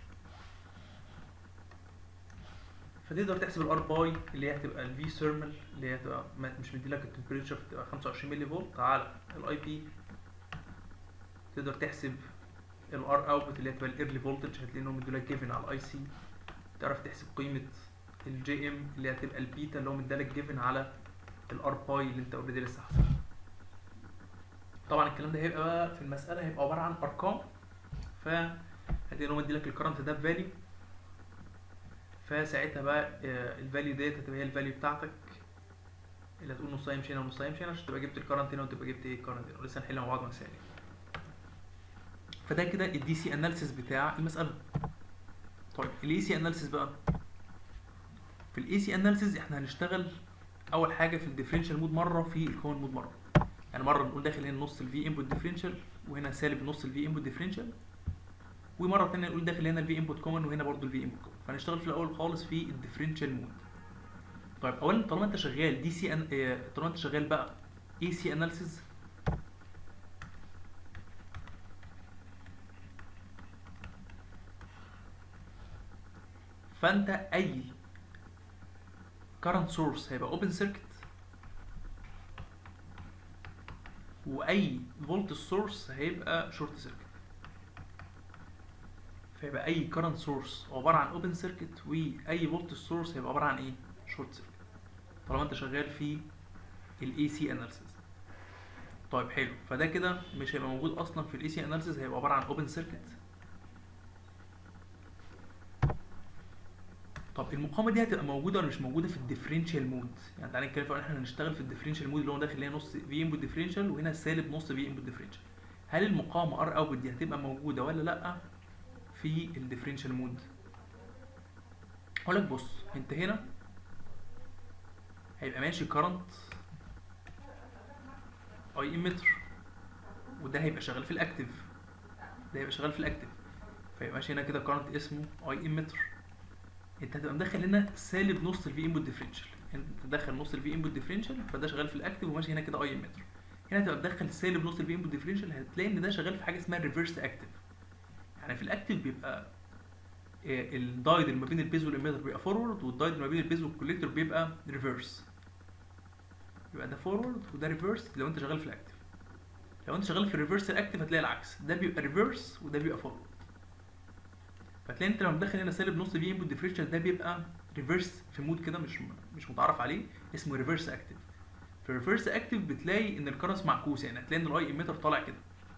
فتقدر تحسب الار باي اللي هي هتبقى الفي ثيرمال اللي هي هتبقى ما- مش مديلك التمبريتشر فتبقى 25 ملي فولت على الاي بي تقدر تحسب الار اوتبوت اللي هتبقى الايرلي فولتج هتلاقي انهم مديلك جيفن على الاي سي تعرف تحسب قيمه الجي ام اللي هتبقى البيتا اللي هو مديلك جيفن على الار باي اللي انت اوريدي لسه حاسبها طبعا الكلام ده هيبقى بقى في المساله هيبقى عباره عن ارقام ف هتلاقي انه مديلك الكرنت ده بفاليو فساعتها بقى الفاليو ديت هتبقى هي الفاليو بتاعتك اللي هتقول نصها يمشي هنا ونصها يمشي هنا عشان تبقى جبت الكرنت هنا وتبقى جبت ايه الكرنت هنا ولسه هنحل مع بعض مسائل فده كده الدي سي اناليسيس بتاع المساله طيب الاي سي اناليسيس بقى في الاي سي اناليسيس احنا هنشتغل اول حاجه في الديفرنشال مود مره في الكون مود مره يعني مره نقول داخل هنا نص الفي انبوت ديفرنشال وهنا سالب نص الفي انبوت ديفرنشال ومره ثانيه نقول داخل هنا الفي انبوت كومن وهنا برضو الفي انبوت كومن فهنشتغل في الاول خالص في الديفرنشال مود طيب اولا طالما انت شغال دي سي ان اه، طالما انت شغال بقى اي سي اناليسيز فانت اي current source هيبقى open circuit واي voltage source هيبقى short circuit فيبقى اي current source عباره عن open circuit واي voltage source هيبقى عباره عن ايه short circuit طالما انت شغال في الاي سي اناليسيز طيب حلو فده كده مش هيبقى موجود اصلا في الاي سي اناليسيز هيبقى عباره عن open circuit طب المقاومه دي هتبقى موجوده ولا مش موجوده في الديفرنشال مود يعني تعالى نتكلم في احنا هنشتغل في الديفرنشال مود اللي هو داخل هنا نص في انبوت ديفرنشال وهنا سالب نص في انبوت ديفرنشال هل المقاومه ار اوتبوت دي هتبقى موجوده ولا لا في الديفرنشال مود اقول لك بص انت هنا هيبقى ماشي كرنت اي امتر وده هيبقى شغال في الاكتف ده هيبقى شغال في الاكتف فيبقى ماشي هنا كده كرنت اسمه اي امتر انت هتبقى مدخل هنا سالب نص الفي انبوت ديفرنشال انت تدخل نص الفي انبوت ديفرنشال فده شغال في الاكتف وماشي هنا كده اي امتر هنا تبقى مدخل سالب نص الفي انبوت ديفرنشال هتلاقي ان ده شغال في حاجه اسمها ريفرس اكتف يعني في الاكتف بيبقى آه، الدايد اللي ما بين البيز والاميتر بيبقى فورورد والدايد اللي ما بين البيز والكوليكتور بيبقى ريفرس يبقى ده فورورد وده ريفرس لو انت شغال في الاكتف لو انت شغال في الريفرس الاكتف هتلاقي العكس ده بيبقى ريفرس وده بيبقى فورورد فتلاقي انت لما مدخل هنا سالب نص في انبوت ديفرنشال ده بيبقى ريفرس في مود كده مش مش متعرف عليه اسمه ريفرس اكتف في الريفرس اكتف بتلاقي ان الكرنس معكوس يعني هتلاقي ان الاي ايميتر طالع كده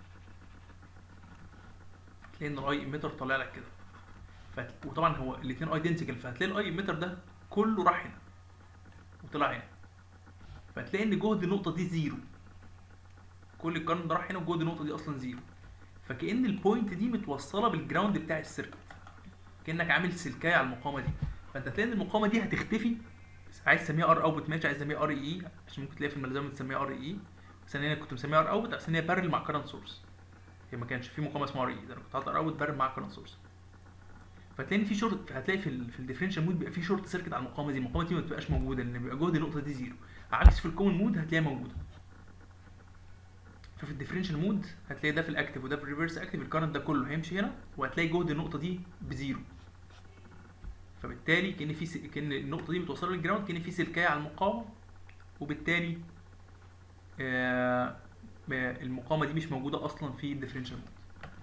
تلاقي ان الاي ايميتر طالع لك كده فت... وطبعا هو الاثنين ايدنتيكال فهتلاقي الاي ايميتر ده كله راح هنا وطلع هنا فهتلاقي ان جهد النقطه دي زيرو كل الكرنت ده راح هنا وجهد النقطه دي اصلا زيرو فكأن البوينت دي متوصله بالجراوند بتاع السيركت كانك عامل سلكايه على المقاومه دي فانت هتلاقي ان المقاومه دي هتختفي عايز تسميها ار اوتبوت ماشي عايز تسميها ار اي اي عشان ممكن تلاقي في الملزمه بتسميها ار اي بس انا هنا كنت مسميها ار اوت عشان هي بارل مع كرنت سورس هي ما كانش في مقاومه اسمها ار اي ده انا كنت حاطط ار اوت بارل مع كرنت سورس فتلاقي ان في شورت هتلاقي في ال في الديفرنشال مود بيبقى في شورت سيركت على المقاومه دي المقاومه دي ما بتبقاش موجوده لان بيبقى جهد النقطه دي زيرو عكس في الكومن مود هتلاقيها موجوده ففي الديفرنشال مود هتلاقي ده في الاكتف وده في الريفرس اكتف الكرنت ده كله هيمشي هنا وهتلاقي جهد النقطه دي بزيرو فبالتالي كان في س... كان النقطه دي متوصله للجراوند كان في سلكايه على المقاومه وبالتالي آه المقاومه دي مش موجوده اصلا في الديفرنشال مود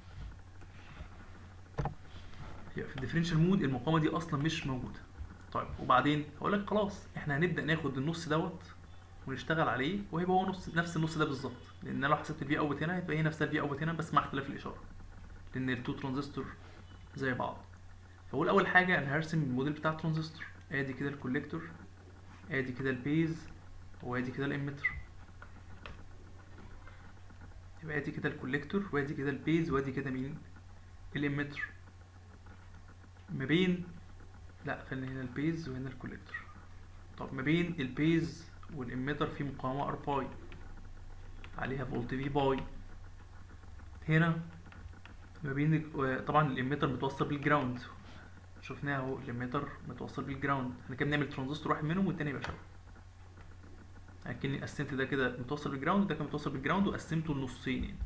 في الديفرنشال مود المقاومه دي اصلا مش موجوده طيب وبعدين هقول لك خلاص احنا هنبدا ناخد النص دوت ونشتغل عليه وهيبقى هو نص نفس النص ده بالظبط لان انا لو حسبت الفي اوت هنا هيبقى هي نفسها الفي اوت هنا بس مع اختلاف الاشاره لان التو ترانزستور زي بعض فاقول اول حاجه انا هرسم الموديل بتاع الترانزستور ادي كده الكوليكتور ادي كده البيز وادي كده الاميتر يبقى ادي كده الكوليكتور وادي كده البيز وادي كده مين الاميتر ما بين لا خلينا هنا البيز وهنا الكوليكتور طب ما بين البيز والاميتر في مقاومه ار باي عليها فولت في باي هنا ما بين طبعا الاميتر متوصل بالجراوند شفناها اهو الاميتر متوصل بالجراوند احنا كده بنعمل ترانزستور واحد منهم والتاني يبقى شبه اكني قسمت ده كده متوصل بالجراوند وده كان متوصل بالجراوند وقسمته لنصين يعني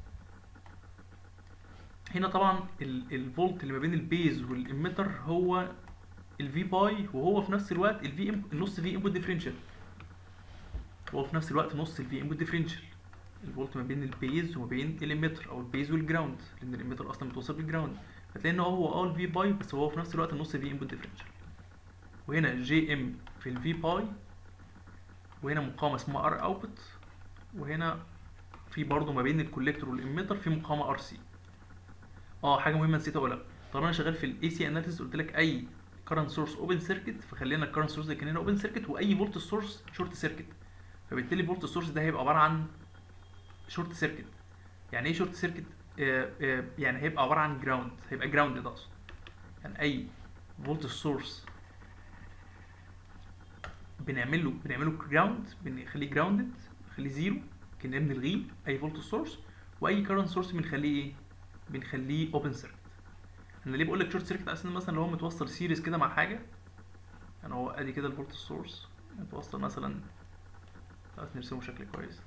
هنا طبعا الفولت اللي ما بين البيز والاميتر هو الفي باي وهو في نفس الوقت الفي النص في انبوت ديفرنشال هو في نفس الوقت نص الفي انبوت ديفرنشال الفولت ما بين البيز وما بين الاميتر او البيز والجراوند لان الاميتر اصلا متوصل بالجراوند هتلاقي ان هو اه الفي باي بس هو في نفس الوقت النص في انبوت ديفرنشال وهنا جي ام في الفي باي وهنا مقاومه اسمها ار اوتبوت وهنا في برضه ما بين الكوليكتور والاميتر في مقاومه ار سي اه حاجه مهمه نسيت اقولها طالما انا شغال في الاي سي اناليسيس قلت لك اي كرنت سورس اوبن سيركت فخلينا الكرنت سورس ده كان هنا اوبن سيركت واي فولت سورس شورت سيركت فبالتالي الفولت سورس ده هيبقى عباره عن شورت سيركت يعني ايه شورت سيركت آه آه يعني هيبقى عباره عن جراوند هيبقى جراوند ده اقصد يعني اي فولت سورس بنعمل له بنعمل له جراوند بنخليه جراوندد نخليه زيرو كنا بنلغيه اي فولت سورس واي كرنت سورس بنخليه ايه بنخليه اوبن سيركت انا ليه بقول لك شورت سيركت عشان مثلا لو هو متوصل سيريز كده مع حاجه يعني هو ادي كده الفولت سورس متوصل مثلا خلاص نرسمه بشكل كويس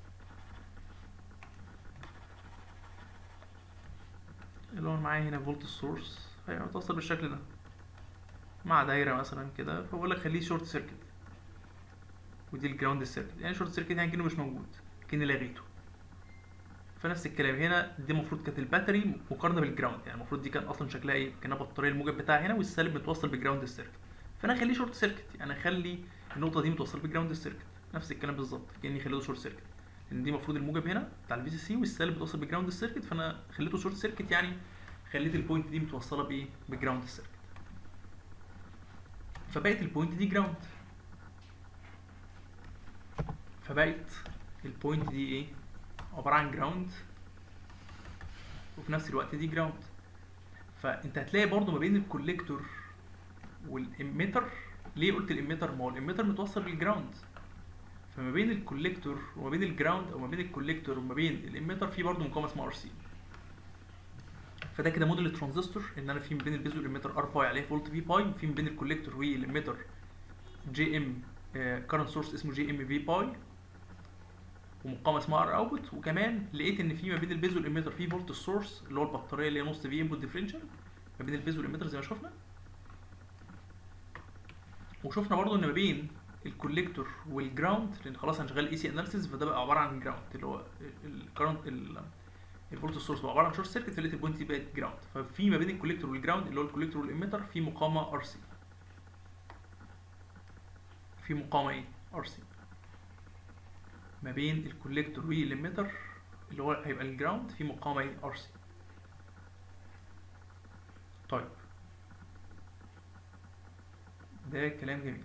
اللي هو معايا هنا فولت سورس هيبقى متوصل بالشكل ده مع دايره مثلا كده فبقول لك خليه شورت سيركت ودي الجراوند سيركت يعني شورت سيركت يعني كأنه مش موجود كأني لغيته فنفس الكلام هنا دي المفروض كانت الباتري مقارنه بالجراوند يعني المفروض دي كان اصلا شكلها ايه كانها بطاريه الموجب بتاعها هنا والسالب متوصل بالجراوند السيركت فانا اخليه شورت سيركت يعني اخلي النقطه دي متوصله بالجراوند السيركت نفس الكلام بالظبط كاني خليته شورت سيركت لان دي المفروض الموجب هنا بتاع الفي سي سي والسالب متوصل بالجراوند السيركت فانا خليته شورت سيركت يعني خليت البوينت دي متوصله بايه بالجراوند السيركت فبقت البوينت دي جراوند فبقت البوينت دي ايه عباره عن جراوند وفي نفس الوقت دي جراوند فانت هتلاقي برضو ما بين الكوليكتور والاميتر ليه قلت الاميتر ما هو الاميتر متوصل بالجراوند فما بين الكوليكتور وما بين الجراوند او ما بين الكوليكتور وما بين الاميتر في برضو مقاومه اسمها ار سي فده كده موديل الترانزستور ان انا في ما بين البيز والاميتر ار باي عليه فولت في باي وفي ما بين الكوليكتور والاميتر جي ام كارنت سورس اسمه جي ام في باي ومقاومه اسمها ار اوتبوت وكمان لقيت ان في ما بين البيز والاميتر في فولت سورس اللي هو البطاريه اللي هي نص في انبوت ديفرنشال ما بين البيز والاميتر زي ما شفنا وشفنا برضو ان ما بين الكوليكتور والجراوند لان خلاص انا شغال اي سي اناليسيس فده بقى عباره عن جراوند اللي هو الكرنت الفولت سورس بقى عباره عن شورت سيركت فلقيت البوينت دي بقت جراوند ففي ما بين الكوليكتور والجراوند اللي هو الكوليكتور والاميتر في مقاومه ار سي في مقاومه ايه ار سي ما بين الكوليكتور والاميتر اللي هو هيبقى الجراوند في مقاومه ايه ار سي طيب ده كلام جميل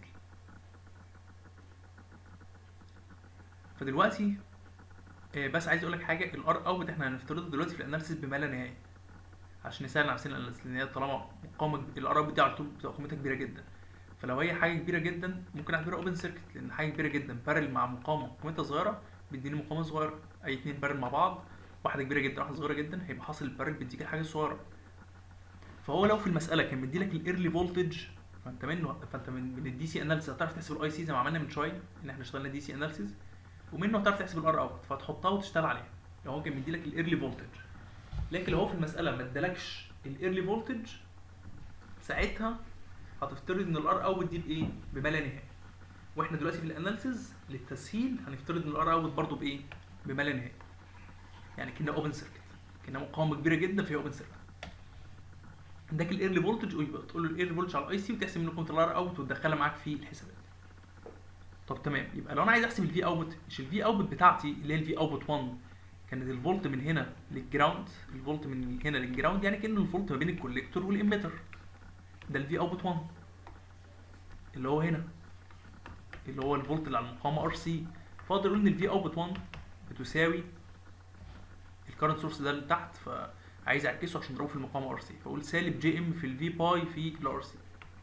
فدلوقتي آه، بس عايز اقول لك حاجه الار اوت احنا هنفترضه دلوقتي في الاناليسيس بما لا نهايه عشان نسهل على نفسنا الاناليسيس لان هي طالما مقاومه الار اوت دي على طول بتبقى قيمتها كبيره جدا فلو هي حاجه كبيره جدا ممكن اعتبرها اوبن سيركت لان حاجه كبيره جدا بارل مع مقاومه قيمتها صغيره بيديني مقاومه صغيره اي اتنين بارل مع بعض واحده كبيره جدا واحده صغيره جدا هيبقى حاصل البارل بيديك الحاجه الصغيره فهو لو في المساله كان مديلك الايرلي فولتج فانت منه فانت من من الدي سي اناليسيس هتعرف تحسب الاي سي زي ما عملنا من شويه ان احنا اشتغلنا دي سي اناليسيس ومنه هتعرف تحسب الار اوت فتحطها وتشتغل عليها لو هو كان مديلك الايرلي فولتج لكن لو هو في المساله ما ادالكش الايرلي فولتج ساعتها هتفترض ان الار اوت دي بايه بما لا نهايه واحنا دلوقتي في الاناليسيز للتسهيل هنفترض ان الار اوت برضه بايه بما لا نهايه يعني كنا اوبن سيركت كنا مقاومه كبيره جدا فيها اوبن سيركت عندك الايرلي فولتج ويبقى تقول له الايرلي فولتج على الاي سي وتحسب منه قيمه الار اوت وتدخلها معاك في الحسابات طب تمام يبقى لو انا عايز احسب الفي اوت مش الفي اوت بتاعتي اللي هي الفي اوت 1 كانت الفولت من هنا للجراوند الفولت من هنا للجراوند يعني كان الفولت ما بين الكوليكتور والاميتر ده الفي اوت 1 اللي هو هنا اللي هو الفولت اللي على المقاومه ار سي فاقدر اقول ان الفي اوت 1 بتساوي الكرنت سورس ده اللي تحت فعايز اعكسه عشان اضربه في المقاومه ار سي فاقول سالب جي ام في الفي باي في الار سي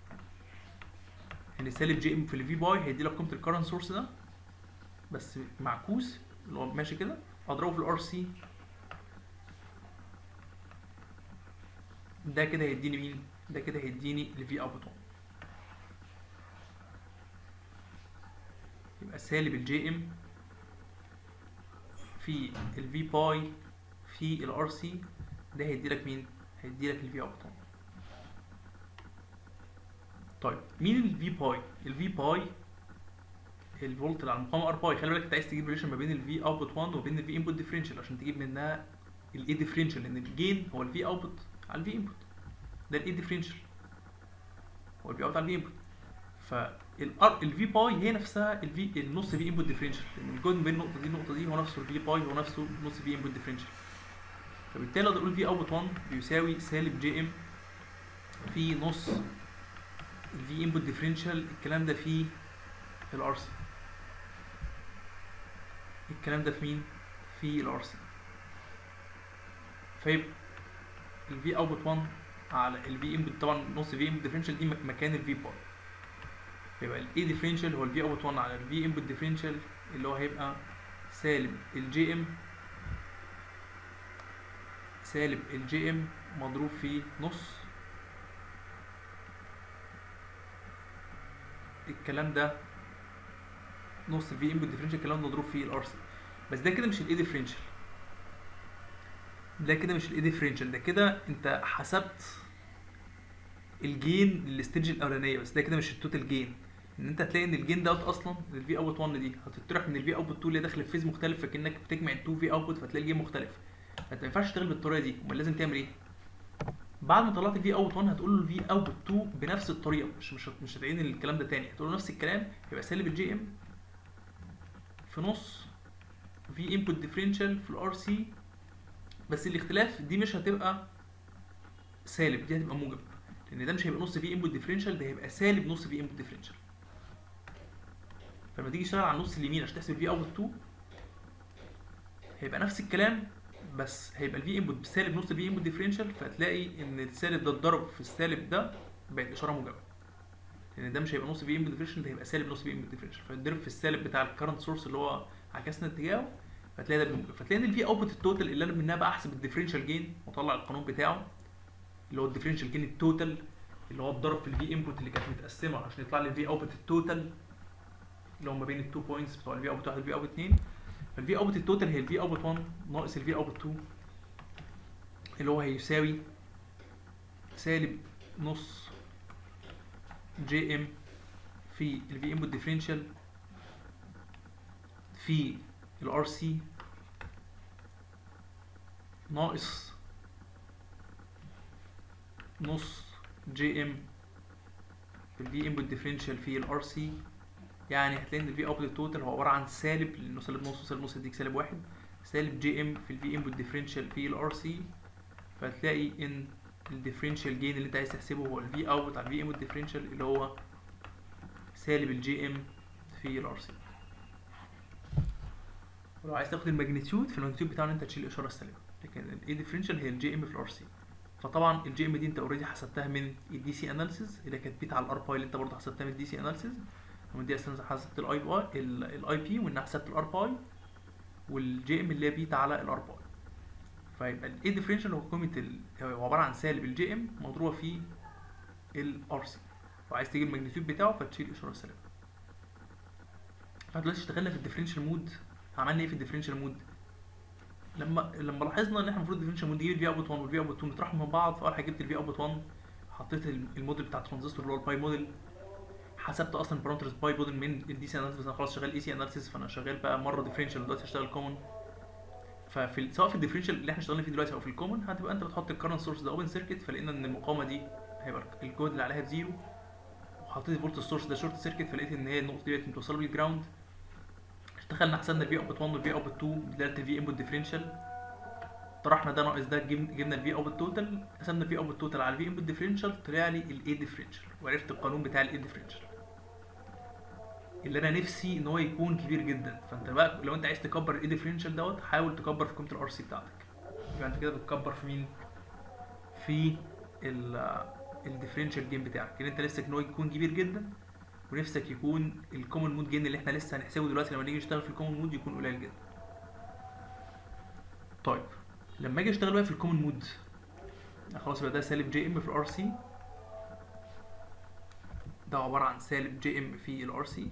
يعني سالب جي ام في الفي باي هيدي لك قيمه الكرنت سورس ده بس معكوس اللي هو ماشي كده اضربه في الار سي ده كده هيديني مين ده كده هيديني الفي اوت 1 يبقى سالب الجي ام في الفي باي في الار سي ده هيدي لك مين هيدي لك الفي اوت 1 طيب مين الفي باي الفي باي الفولت اللي على المقاومه ار باي خلي بالك انت عايز تجيب ريليشن ما بين الفي اوتبوت 1 وبين الفي انبوت ديفرنشال عشان تجيب منها الاي ديفرنشال لان الجين هو الفي اوتبوت على الفي انبوت ده الاي ديفرنشال هو الفي اوت على الفي انبوت فالار الفي باي هي نفسها الفي النص في انبوت ديفرنشال لان الجهد بين النقطه دي والنقطه دي هو نفسه الفي باي هو نفسه نص في انبوت ديفرنشال فبالتالي اقدر اقول في اوتبوت 1 بيساوي سالب جي ام في نص الفي انبوت ديفرنشال الكلام ده في الار سي الكلام ده في مين في الار سي فيبقى الفي اوتبوت 1 على الفي انبوت طبعا نص في انبوت ديفرنشال دي مكان الفي باي يبقى الاي ديفرنشال هو الفي اوتبوت 1 على الفي انبوت ديفرنشال اللي هو هيبقى سالب الجي ام سالب الجي ام مضروب في نص الكلام ده نص الفي انبوت ديفرنشال الكلام ده مضروب فيه الار سي بس ده كده مش الاي ديفرنشال ده كده مش الاي ديفرنشال ده كده انت حسبت الجين للستيج الاولانيه بس ده كده مش التوتال جين ان انت هتلاقي ان الجين دوت اصلا الفي اوتبوت 1 دي هتطرح من الفي اوتبوت 2 اللي داخله في فيز مختلف فكانك بتجمع التو في اوتبوت فتلاقي الجين مختلف فانت ما ينفعش تشتغل بالطريقه دي امال لازم تعمل ايه بعد ما طلعت الفي اوت 1 هتقول له الفي اوت 2 بنفس الطريقه مش مش مش هتعين الكلام ده تاني هتقول له نفس الكلام يبقى سالب الجي ام في نص في انبوت ديفرنشال في الار سي بس الاختلاف دي مش هتبقى سالب دي هتبقى موجب لان ده مش هيبقى نص في انبوت ديفرنشال ده هيبقى سالب نص في انبوت ديفرنشال فلما تيجي تشتغل على النص اليمين عشان تحسب في اوت 2 هيبقى نفس الكلام بس هيبقى الفي انبوت بسالب نص في انبوت ديفرنشال فهتلاقي ان السالب ده اتضرب في السالب ده بقت اشاره موجبه لان ده مش هيبقى نص في انبوت ديفرنشال ده هيبقى سالب نص في انبوت ديفرنشال فيتضرب في السالب بتاع الكرنت سورس اللي هو عكسنا اتجاهه فتلاقي ده بالموجب فتلاقي ان الفي اوتبوت التوتال اللي انا منها بقى احسب الديفرنشال جين واطلع القانون بتاعه اللي هو الديفرنشال جين التوتال اللي هو اتضرب في الفي انبوت اللي كانت متقسمه عشان يطلع لي الفي اوتبوت التوتال اللي هو ما بين التو بوينتس بتوع الفي اوتبوت 1 والفي اوتبوت 2 فالفي اوتبوت التوتال هي الفي اوتبوت 1 ناقص الفي اوتبوت 2 اللي هو هيساوي سالب نص جي ام في في الفي انبوت ديفرنشال في الار سي ناقص نص جي ام في الفي انبوت ديفرنشال في الار سي يعني هتلاقي ان الفي اوتبوت توتال هو عباره عن سالب لانه سالب نص وسالب نص يديك سالب واحد سالب جي ام في الفي انبوت ديفرنشال في الار سي فهتلاقي ان الديفرنشال جين اللي انت عايز تحسبه هو الفي اوت على الفي انبوت ديفرنشال اللي هو سالب الجي ام في الار سي ولو عايز تاخد الماجنتيود في الماجنتيود بتاعه انت تشيل الاشاره السالبه لكن الاي ديفرنشال هي الجي ام في الار سي فطبعا الجي ام دي انت اوريدي حسبتها من الدي سي اناليسيز اللي كانت بيت على الار باي اللي انت برضه حسبتها من الدي سي اناليسيز ومن دي اصلا حسبت الاي باي الاي بي وان حسبت الار باي والجي ام اللي هي بيت على الار باي فيبقى الاي ديفرنشال هو قيمه ال... هو عباره عن سالب الجي ام مضروبه في الار سي وعايز تجيب الماجنتيود بتاعه فتشيل الاشاره السالبه فدلوقتي اشتغلنا في الديفرنشال مود عملنا ايه في الديفرنشال مود لما لما لاحظنا ان احنا المفروض الديفرنشال مود نجيب الفي اوتبوت 1 والفي اوتبوت 2 نطرحهم من بعض فاول حاجه جبت الفي اوتبوت 1 حطيت الموديل بتاع الترانزستور اللي هو الباي موديل حسبت اصلا البارامترز باي موديل من الدي سي اناليسيس انا خلاص شغال اي سي اناليسيس فانا شغال بقى مره ديفرنشال دلوقتي هشتغل كومن ففي ال- سواء في الديفرنشال اللي احنا شغالين فيه دلوقتي او في الكومن هتبقى انت بتحط الكرنت سورس ده اوبن سيركت فلقينا ان المقاومه دي هيبقى الجهد اللي عليها بزيرو وحطيت الفولت سورس ده شورت سيركت فلقيت ان هي النقطه ديت متوصله بالجراوند اشتغلنا حسبنا الفي اوتبوت 1 والفي اوتبوت 2 بدلاله الفي انبوت ديفرنشال طرحنا ده ناقص ده جبنا جبنا الفي اوتبوت توتال قسمنا الفي اوتبوت توتال على الفي انبوت ديفرنشال طلع لي الاي ديفرنشال وعرفت القانون بتاع الاي ديفرنشال اللي انا نفسي ان هو يكون كبير جدا فانت بقى لو انت عايز تكبر الاي ديفرنشال دوت حاول تكبر في قيمه الار سي بتاعتك يبقى انت كده بتكبر في مين في الديفرنشال جيم بتاعك ان انت نفسك ان هو يكون كبير جدا ونفسك يكون الكومن مود جين اللي احنا لسه هنحسبه دلوقتي لما نيجي نشتغل في الكومن مود يكون قليل جدا طيب لما اجي اشتغل بقى في الكومن مود خلاص يبقى ده سالب جي ام في الار سي ده عباره عن سالب جي ام في الار سي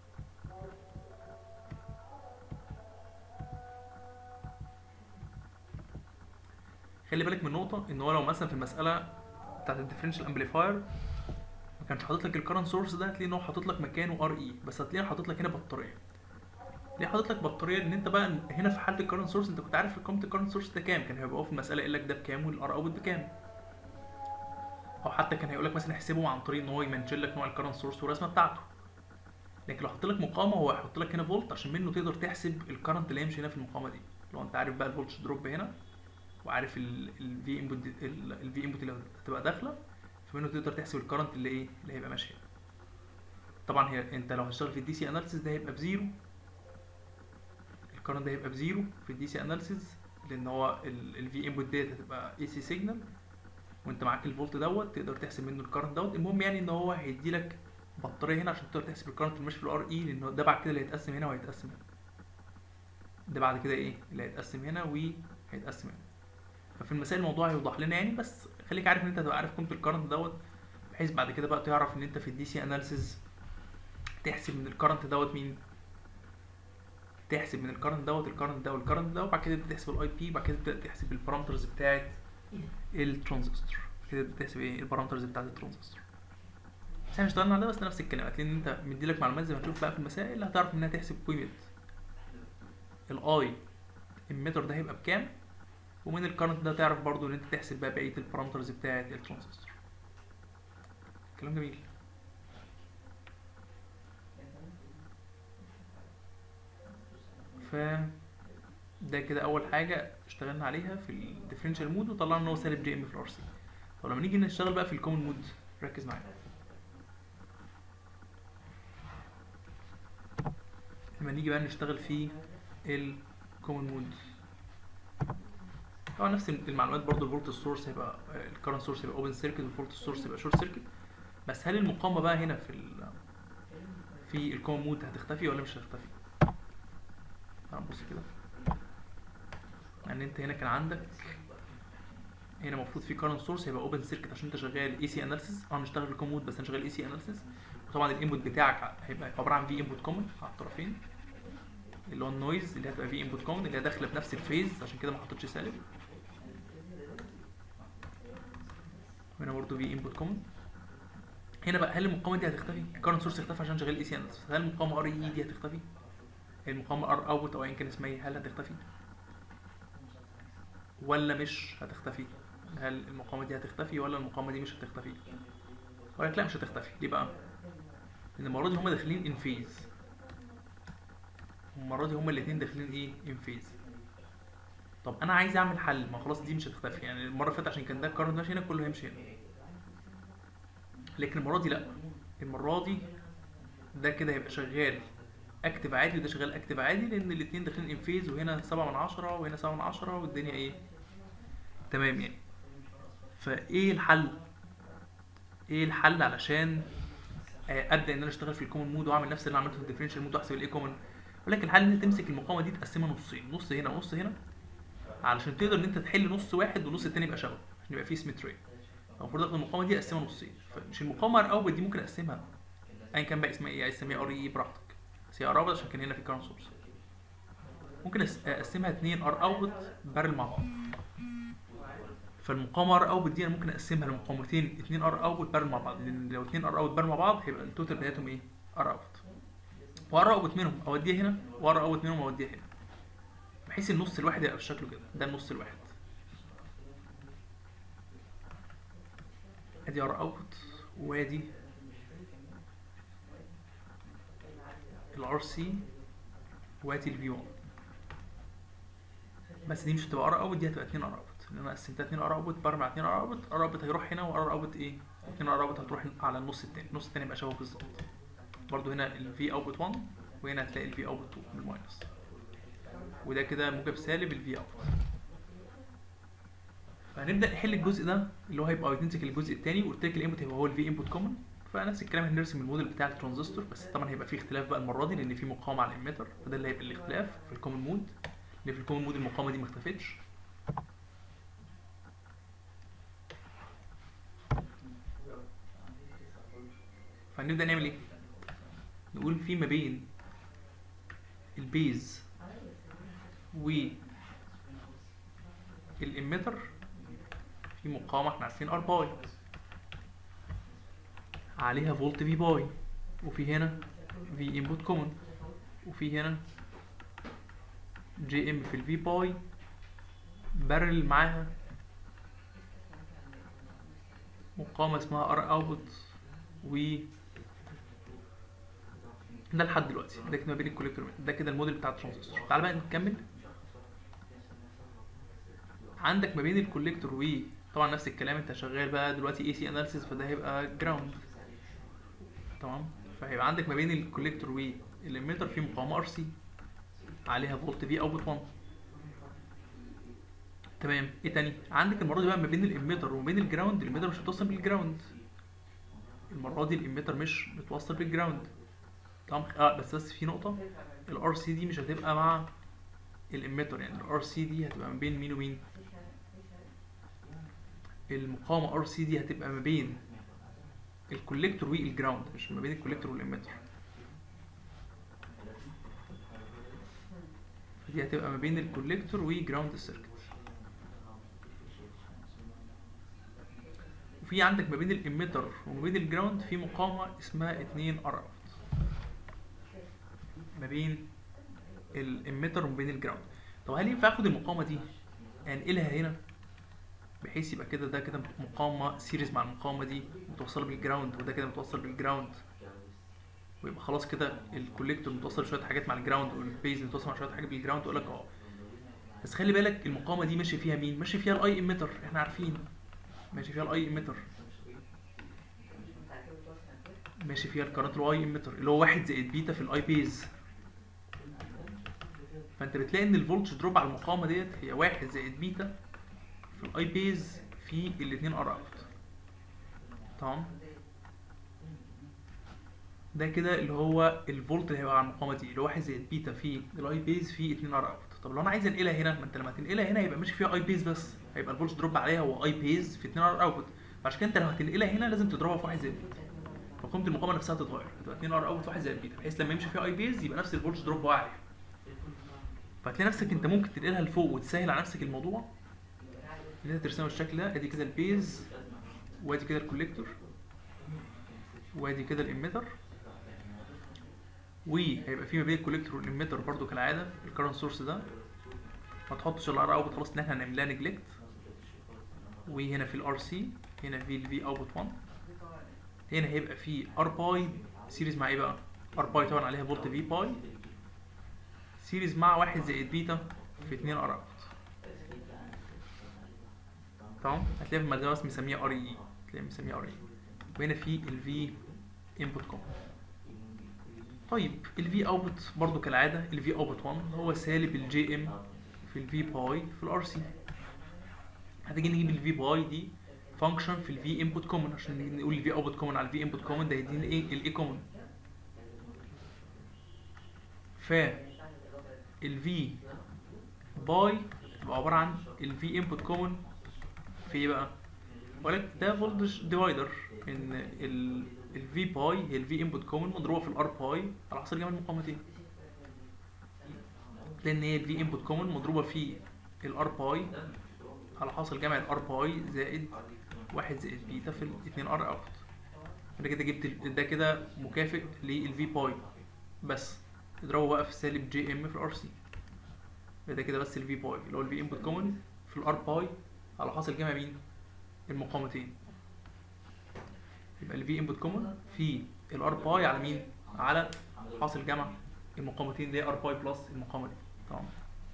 خلي بالك من نقطة ان هو لو مثلا في المسألة بتاعت الديفرنشال امبليفاير ما كانش حاطط لك الكرنت سورس ده هتلاقي ان هو حاطط لك مكانه ار اي بس هتلاقيه حاطط لك هنا بطارية ليه حاطط لك بطارية ان انت بقى هنا في حالة الكرنت سورس انت كنت عارف قيمة الكرنت سورس ده كام كان هيبقى هو في المسألة يقول لك ده بكام والار اوت بكام او حتى كان هيقول لك مثلا احسبه عن طريق ان هو يمنشن لك نوع الكرنت سورس والرسمة بتاعته لكن لو حط لك مقاومة هو هيحط لك هنا فولت عشان منه تقدر تحسب الكرنت اللي هيمشي هنا في المقاومة دي لو انت عارف بقى الفولتج دروب هنا وعارف الفي انبوت الفي انبوت اللي هتبقى داخله فمنه تقدر تحسب الكرنت اللي ايه اللي هيبقى ماشي طبعا هي انت لو هتشتغل في الدي سي اناليسيس ده هيبقى بزيرو الكرنت ده هيبقى بزيرو في الدي سي اناليسيس لان هو الفي انبوت ديت هتبقى اي سي سيجنال وانت معاك الفولت دوت تقدر تحسب منه الكرنت دوت المهم يعني ان هو هيدي لك بطاريه هنا عشان تقدر تحسب الكرنت اللي ماشي في الار اي لان ده بعد كده اللي هيتقسم هنا وهيتقسم هنا ده بعد كده ايه اللي هيتقسم هنا وهيتقسم هنا ففي المسائل الموضوع هيوضح لنا يعني بس خليك عارف ان انت تبقى عارف قيمه الكرنت دوت بحيث بعد كده بقى تعرف ان انت في الدي سي اناليسيز تحسب من الكرنت دوت مين تحسب من الكرنت دوت الكرنت ده والكرنت ده وبعد كده تبدا تحسب الاي بي وبعد كده تبدا تحسب البارامترز بتاعه الترانزستور كده تبدا تحسب ايه البارامترز بتاعه الترانزستور بس احنا اشتغلنا على ده بس نفس الكلام هتلاقي ان انت مديلك معلومات زي ما هنشوف بقى في المسائل هتعرف انها تحسب قيمه الاي المتر ده هيبقى بكام ومن الكرنت ده تعرف برضو ان انت تحسب بقى بقيه البارامترز بتاعه الترانزستور كلام جميل ف ده كده اول حاجه اشتغلنا عليها في الديفرنشال مود وطلعنا ان هو سالب جي ام في الار سي طب لما نيجي نشتغل بقى في الكومن مود ركز معايا لما نيجي بقى نشتغل في الكومن مود طبعا نفس المعلومات برضو الفولت سورس هيبقى الكرنت سورس هيبقى اوبن سيركت والفولت سورس هيبقى شورت سيركت بس هل المقاومه بقى هنا في ال في الكومن مود هتختفي ولا مش هتختفي تعال نبص كده يعني انت هنا كان عندك هنا المفروض في كارنت سورس هيبقى اوبن سيركت عشان انت شغال اي سي اناليسيس اه مشتغل في كومود بس انا شغال اي سي اناليسيس وطبعا الانبوت بتاعك هيبقى عباره عن في انبوت كومن على الطرفين اللي هو النويز اللي هتبقى في انبوت كومن اللي هي داخله بنفس الفيز عشان كده ما حطيتش سالب هنا برضو في انبوت كومن هنا بقى هل المقاومه دي هتختفي الكارنت سورس اختفى عشان شغال اي سي اناليسيس هل المقاومه ار اي دي هتختفي المقاومه ار اوت او ايا كان اسمها ايه هل هتختفي ولا مش هتختفي هل المقاومه دي هتختفي ولا المقاومه دي مش هتختفي اقول لك لا مش هتختفي ليه بقى لان المره دي هما داخلين ان فيز المره دي هما الاثنين داخلين ايه ان فيز طب انا عايز اعمل حل ما خلاص دي مش هتختفي يعني المره اللي فاتت عشان كان ده الكارنت ماشي هنا كله هيمشي هنا لكن المره دي لا المره دي ده كده هيبقى شغال اكتف عادي وده شغال اكتف عادي لان الاثنين داخلين ان فيز وهنا 7 من 10 وهنا 7 من 10 والدنيا ايه تمام يعني فايه الحل ايه الحل علشان آه، ابدا ان انا اشتغل في الكومن مود واعمل نفس اللي أنا عملته في الديفرنشال مود واحسب الايه كومن ولكن الحل ان انت تمسك المقاومه دي تقسمها نصين نص هنا ونص هنا علشان تقدر ان انت تحل نص واحد والنص التاني يبقى شبهه عشان يبقى فيه سيمتري المفروض اخد المقاومه دي اقسمها نصين فمش المقاومه الاول دي ممكن اقسمها ايا كان بقى اسمها ايه عايز تسميها ار اي براحتك بس هي ار اوت عشان كان هنا في كارنت سورس ممكن أس- اقسمها اتنين ار اوت بارل مع بعض فالمقاومه ار اوت دي انا ممكن اقسمها لمقاومتين اتنين ار اوت بارل مع بعض لان لو اتنين ار اوت بارل مع بعض هيبقى التوتال بتاعتهم ايه ار اوت وار اوت منهم اوديها هنا وار اوت منهم اوديها هنا بحيث النص الواحد يبقى بشكله كده ده النص الواحد ادي ار اوت وادي الار سي وادي الفي 1 بس دي مش هتبقى ار اوت دي هتبقى 2 ار اوت لان انا قسمتها 2 ار اوت برمع 2 ار اوت ار اوت هيروح هنا وار اوت ايه 2 ار اوت هتروح على النص التاني النص التاني يبقى شبهه بالظبط برضو هنا الفي اوت 1 وهنا هتلاقي الفي اوت 2 بالماينس وده كده موجب سالب الفي اوت فهنبدا نحل الجزء ده اللي هو هيبقى ايدنتيك الجزء الثاني وقلت لك الانبوت هيبقى هو الفي انبوت كومن فنفس الكلام هنرسم الموديل بتاع الترانزستور بس طبعا هيبقى فيه اختلاف بقى المره دي لان في مقاومه على الاميتر فده اللي هيبقى الاختلاف في الكومن مود لان في الكومن مود المقاومه دي ما اختفتش فهنبدا نعمل ايه نقول في ما بين البيز و الاميتر في مقاومه احنا عارفين ار باي عليها فولت في باي وفي هنا في انبوت كومن وفي هنا جي ام في الفي باي بارل معاها مقاومه اسمها ار اوتبوت و ده لحد دلوقتي ده كده ما بين الكوليكتور ده كده الموديل بتاع الترانزستور تعال بقى نكمل عندك ما بين الكوليكتور و طبعا نفس الكلام انت شغال بقى دلوقتي اي سي اناليسيس فده هيبقى جراوند تمام فهيبقى عندك ما بين الكوليكتور والاميتر في مقاومه ار سي عليها فولت في اوتبوت 1 تمام ايه تاني عندك المره دي بقى ما بين الاميتر وما بين الجراوند الاميتر مش متوصل بالجراوند المره دي الاميتر مش متوصل بالجراوند تمام اه بس بس في نقطه الار سي دي مش هتبقى مع الاميتر يعني الار سي دي هتبقى ما بين مين ومين المقاومه ار سي دي هتبقى ما بين الكوليكتور والجراوند مش ما بين الكوليكتور والاميتر فدي هتبقى ما بين الكوليكتور وجراوند السيركت وفي عندك ما بين الاميتر وما بين الجراوند في مقاومه اسمها 2 ار اوت ما بين الاميتر وما بين الجراوند طب هل ينفع اخد المقاومه دي انقلها هنا بحيث يبقى كده ده كده مقاومه سيريز مع المقاومه دي متوصله بالجراوند وده كده متوصل بالجراوند ويبقى خلاص كده الكوليكتور متوصل شويه حاجات مع الجراوند والبيز متوصل مع شويه حاجات بالجراوند يقول لك اه بس خلي بالك المقاومه دي ماشي فيها مين ماشي فيها الاي اميتر احنا عارفين ماشي فيها الاي اميتر ماشي فيها الكارنت الاي اميتر اللي هو واحد زائد بيتا في الاي بيز فانت بتلاقي ان الفولتج دروب على المقاومه ديت هي واحد زائد بيتا في الاي بيز في الاتنين ار اوت تمام ده كده اللي هو الفولت اللي هيبقى على المقاومه دي اللي هو واحد زائد بيتا في الاي بيز في 2 ار اوت طب لو انا عايز انقلها هنا ما انت لما تنقلها هنا هيبقى ماشي فيها اي بيز بس هيبقى الفولت دروب عليها هو اي بيز في 2 ار اوت فعشان كده انت لو هتنقلها هنا لازم تضربها في واحد زائد بيتا فقيمه المقاومه نفسها تتغير هتبقى 2 ار اوت واحد زائد بيتا بحيث لما يمشي فيها اي بيز يبقى نفس الفولت دروب واعلى فهتلاقي نفسك انت ممكن تنقلها لفوق وتسهل على نفسك الموضوع ان انت ترسمه بالشكل ده ادي كده البيز وادي كده الكوليكتور وادي كده الاميتر وهيبقى في ما بين الكوليكتور والاميتر برضو كالعاده الكرنت سورس ده ما تحطش الار اوت خلاص ان احنا هنعملها نجلكت وهنا في الار سي هنا في الفي اوتبوت 1 هنا هيبقى في ار باي سيريز مع ايه بقى ار باي طبعا عليها فولت في باي سيريز مع واحد زائد بيتا في 2 ار اوت تمام هتلاقي في المدرسة مسميها ار اي هتلاقي مسميها ار اي وهنا في الفي انبوت كوم طيب الفي اوتبوت برضو كالعاده الفي اوتبوت 1 هو سالب الجي ام في الفي باي في الار سي هتيجي نجيب الفي باي دي فانكشن في الفي انبوت كومن عشان نيجي نقول الفي اوتبوت كومن على الفي انبوت كومن ده هيدينا ايه الاي كومن ف الفي باي تبقى عباره عن الفي انبوت كومن في ايه بقى ولكن ده فولتج ديفايدر ان ال الفي باي هي الفي انبوت كومن مضروبه في الار باي على حصر جمع المقاومتين لان هي الفي انبوت كومن مضروبه في الار باي على حاصل جمع الار باي زائد واحد زائد بيتا في الاتنين ار اوت انا كده جبت ال- ده كده مكافئ للفي باي بس اضربه بقى في سالب جي ام في الار سي ده كده بس الفي باي اللي هو الفي انبوت كومن في الار باي على حاصل جمع مين المقاومتين يبقى الفي انبوت كومن في الار باي على مين على حاصل جمع المقاومتين اللي هي ار باي بلس المقاومه دي تمام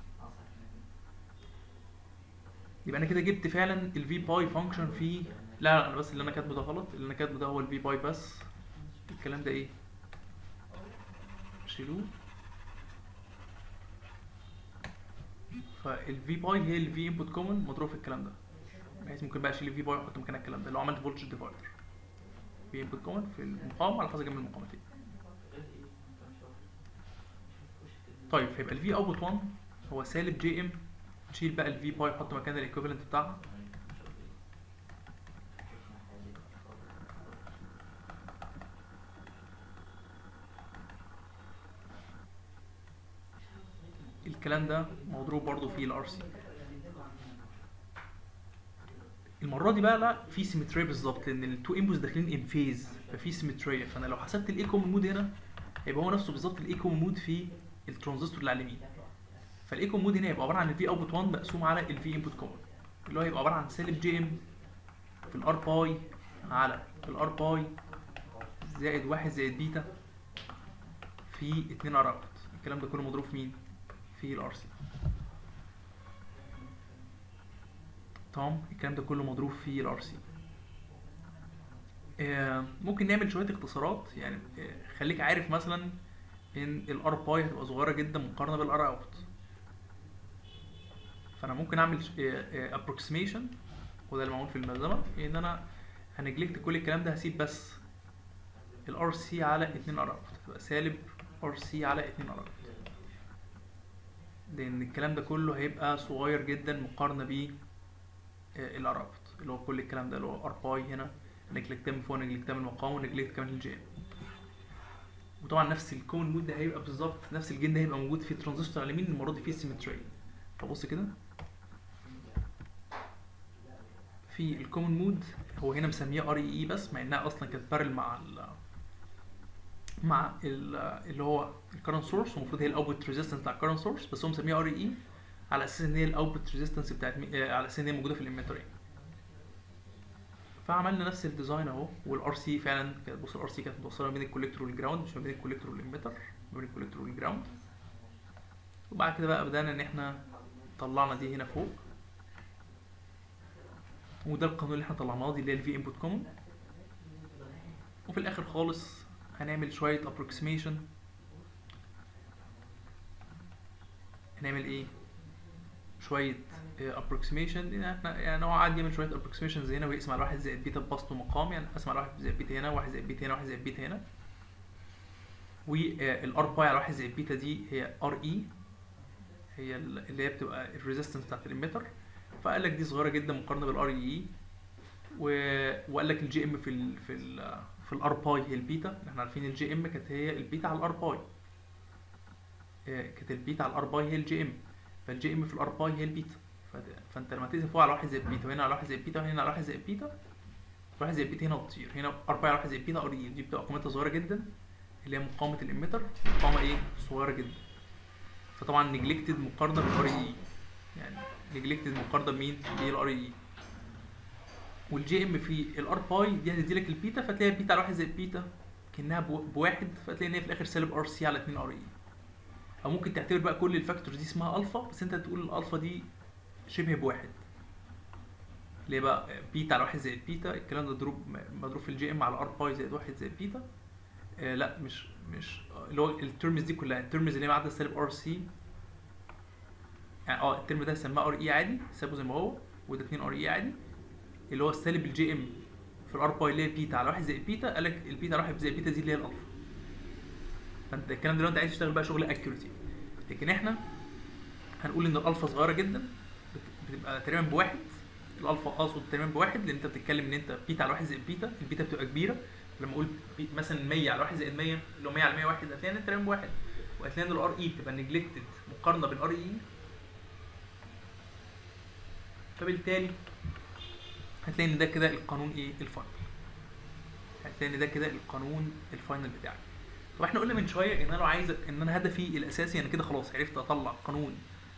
يبقى انا كده جبت فعلا الفي باي فانكشن في لا لا انا بس اللي انا كاتبه ده غلط اللي انا كاتبه ده هو الفي باي بس الكلام ده ايه شيلوه فالفي باي هي الفي انبوت كومن مضروب في الكلام ده بحيث ممكن بقى اشيل الفي باي واحط مكانها الكلام ده لو عملت فولتج ديفايدر في انبوت كومن في المقاومه على حسب جنب المقاومتين طيب فيبقى الفي اوتبوت 1 هو سالب جي ام نشيل بقى الفي باي نحط مكان الايكوفالنت بتاعها الكلام ده مضروب برضو في الار سي المره دي بقى لا في سيمتريه بالظبط لان التو انبوتس داخلين ان فيز ففي سيمتريه فانا لو حسبت الايكو مود هنا هيبقى هو نفسه بالظبط الايكو مود في الترانزستور اللي على اليمين فالايكو مود هنا هيبقى عباره عن الفي اوتبوت 1 مقسوم على الفي انبوت كومن اللي هو هيبقى عباره عن سالب جي ام في الار باي على الار باي زائد واحد زائد بيتا في 2 ار اوت الكلام ده كله مضروب في مين؟ في الار سي تمام الكلام ده كله مضروب في الار سي ممكن نعمل شويه اختصارات يعني آه، خليك عارف مثلا ان الار باي هتبقى صغيره جدا مقارنه بالار اوت فانا ممكن اعمل ابروكسيميشن وده اللي معمول في الملزمه ان انا هنجلكت كل الكلام ده هسيب بس الار سي على 2 ار اوت تبقى سالب ار سي على 2 ار اوت لان الكلام ده كله هيبقى صغير جدا مقارنه ب الار اوت اللي هو كل الكلام ده اللي هو ار باي هنا نجلكت من فوق نجلكت من المقاومه ونجلكت كمان الجي وطبعا نفس الكون مود ده هيبقى بالظبط نفس الجين ده هيبقى موجود في الترانزستور على اليمين المره دي فيه سيمتري فبص كده في الكومن مود هو هنا مسميه ار اي بس مع انها اصلا كانت بارل مع ال مع ال اللي هو الكرنت سورس المفروض هي الاوتبوت ريزيستنس بتاع الكرنت سورس بس هو مسميها ار اي على اساس ان هي الاوتبوت ريزيستنس بتاعت مي- آه، على اساس ان هي موجوده في الانفنتوري فعملنا نفس الديزاين اهو والار سي فعلا كانت بص الار سي كانت متوصله ما بين الكوليكتور والجراوند مش ما بين الكوليكتور والاميتر ما بين الكوليكتور والجراوند وبعد كده بقى بدأنا ان احنا طلعنا دي هنا فوق وده القانون اللي احنا طلعناه دي اللي هي الفي انبوت كومن وفي الاخر خالص هنعمل شويه approximation هنعمل ايه شويه آه، approximation لان احنا يعني هو عادي يعمل شويه approximation زي هنا ويقسم على واحد زائد بيتا ببسط ومقام يعني قسم على واحد زائد بيتا هنا واحد زائد بيتا هنا واحد زائد بيتا هنا والار باي على واحد زائد بيتا دي هي ار اي هي ال- اللي هي بتبقى الريزيستنس بتاعت الاميتر فقال لك دي صغيره جدا مقارنه بالار اي وقال لك الجي ام في ال في ال في الار باي هي البيتا احنا عارفين الجي ام كانت هي البيتا على الار باي آه، كانت البيتا على الار باي هي الجي ام فالجي ام في الار باي هي البيتا فت- فانت لما تقسم فوق على واحد زائد بيتا وهنا على واحد زائد بيتا وهنا على واحد زائد بيتا واحد زائد بيتا هنا بتطير هنا ار باي على واحد زائد بيتا ار اي دي بتبقى قيمتها صغيره جدا اللي هي مقاومه الاميتر مقاومه ايه صغيره جدا فطبعا نجلكتد مقارنه بالار اي يعني نجلكتد مقارنه بمين بالار اي والجي ام في الار باي دي هتدي لك البيتا فتلاقي بيتا على واحد زائد بيتا كانها بو- بواحد فتلاقي ان هي في الاخر سالب ار سي على 2 ار اي او ممكن تعتبر بقى كل الفاكتورز دي اسمها الفا بس انت تقول الالفا دي شبه بواحد ليه بقى بيتا على واحد زائد بيتا الكلام ده مضروب مضروب في الجي ام على ار باي زائد واحد زائد بيتا آه لا مش مش آه، اللي هو الترمز دي كلها الترمز اللي هي معدل سالب ار سي يعني اه الترم ده سماه ار اي عادي سابه زي ما هو وده 2 ار اي عادي اللي هو السالب الجي ام في الار باي اللي هي بيتا على واحد زائد بيتا قال لك البيتا على واحد زائد بيتا دي اللي هي الالفا فانت الكلام ده لو انت عايز تشتغل بقى شغل اكيوريتي لكن احنا هنقول ان الالفا صغيره جدا بت- بتبقى تقريبا بواحد الالفا اقصد تقريبا بواحد لان انت بتتكلم ان انت بيتا على واحد زائد بيتا البيتا بتبقى كبيره لما اقول بي مثلا 100 على واحد زائد 100 اللي هو 100 على 101 هتلاقي ان انت تقريبا بواحد وهتلاقي ان الار اي بتبقى نجلكتد مقارنه بالار اي فبالتالي هتلاقي ان ده كده القانون ايه الفاينل هتلاقي ان ده كده القانون الفاينل بتاعي طب احنا قلنا من شويه ان انا لو عايز ان انا هدفي الاساسي انا كده خلاص عرفت اطلع قانون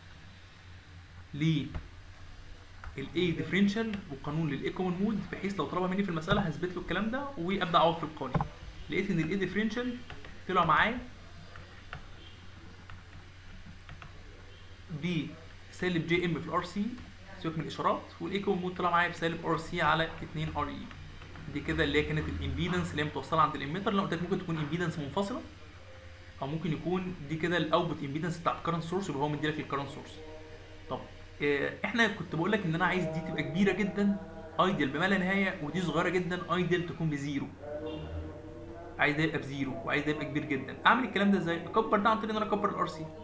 ل الاي ديفرنشال وقانون للاي كومن مود بحيث لو طلبها مني في المساله هثبت له الكلام ده وابدا اعوض في القوانين لقيت ان الاي ديفرنشال طلع معايا ب سالب جي ام في الار سي سيبك من الاشارات والاي كومن مود طلع معايا بسالب ار سي على 2 ار اي دي كده اللي هي كانت الامبيدنس اللي هي متوصله عند الاميتر اللي أنا قلت لك ممكن تكون امبيدنس منفصله او ممكن يكون دي كده الاوتبوت امبيدنس بتاع الكرنت سورس يبقى هو مديلك الكرنت سورس طب آه، احنا كنت بقول لك ان انا عايز دي تبقى كبيره جدا ايديال بما لا نهايه ودي صغيره جدا ايديال تكون بزيرو عايز ده يبقى بزيرو وعايز ده يبقى كبير جدا اعمل الكلام ده ازاي اكبر ده عن طريق ان انا اكبر الار سي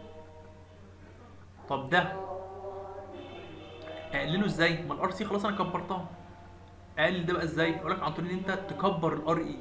طب ده اقلله ازاي ما الار سي خلاص انا كبرتها اقلل ده بقى ازاي اقول لك عن طريق ان انت تكبر الار اي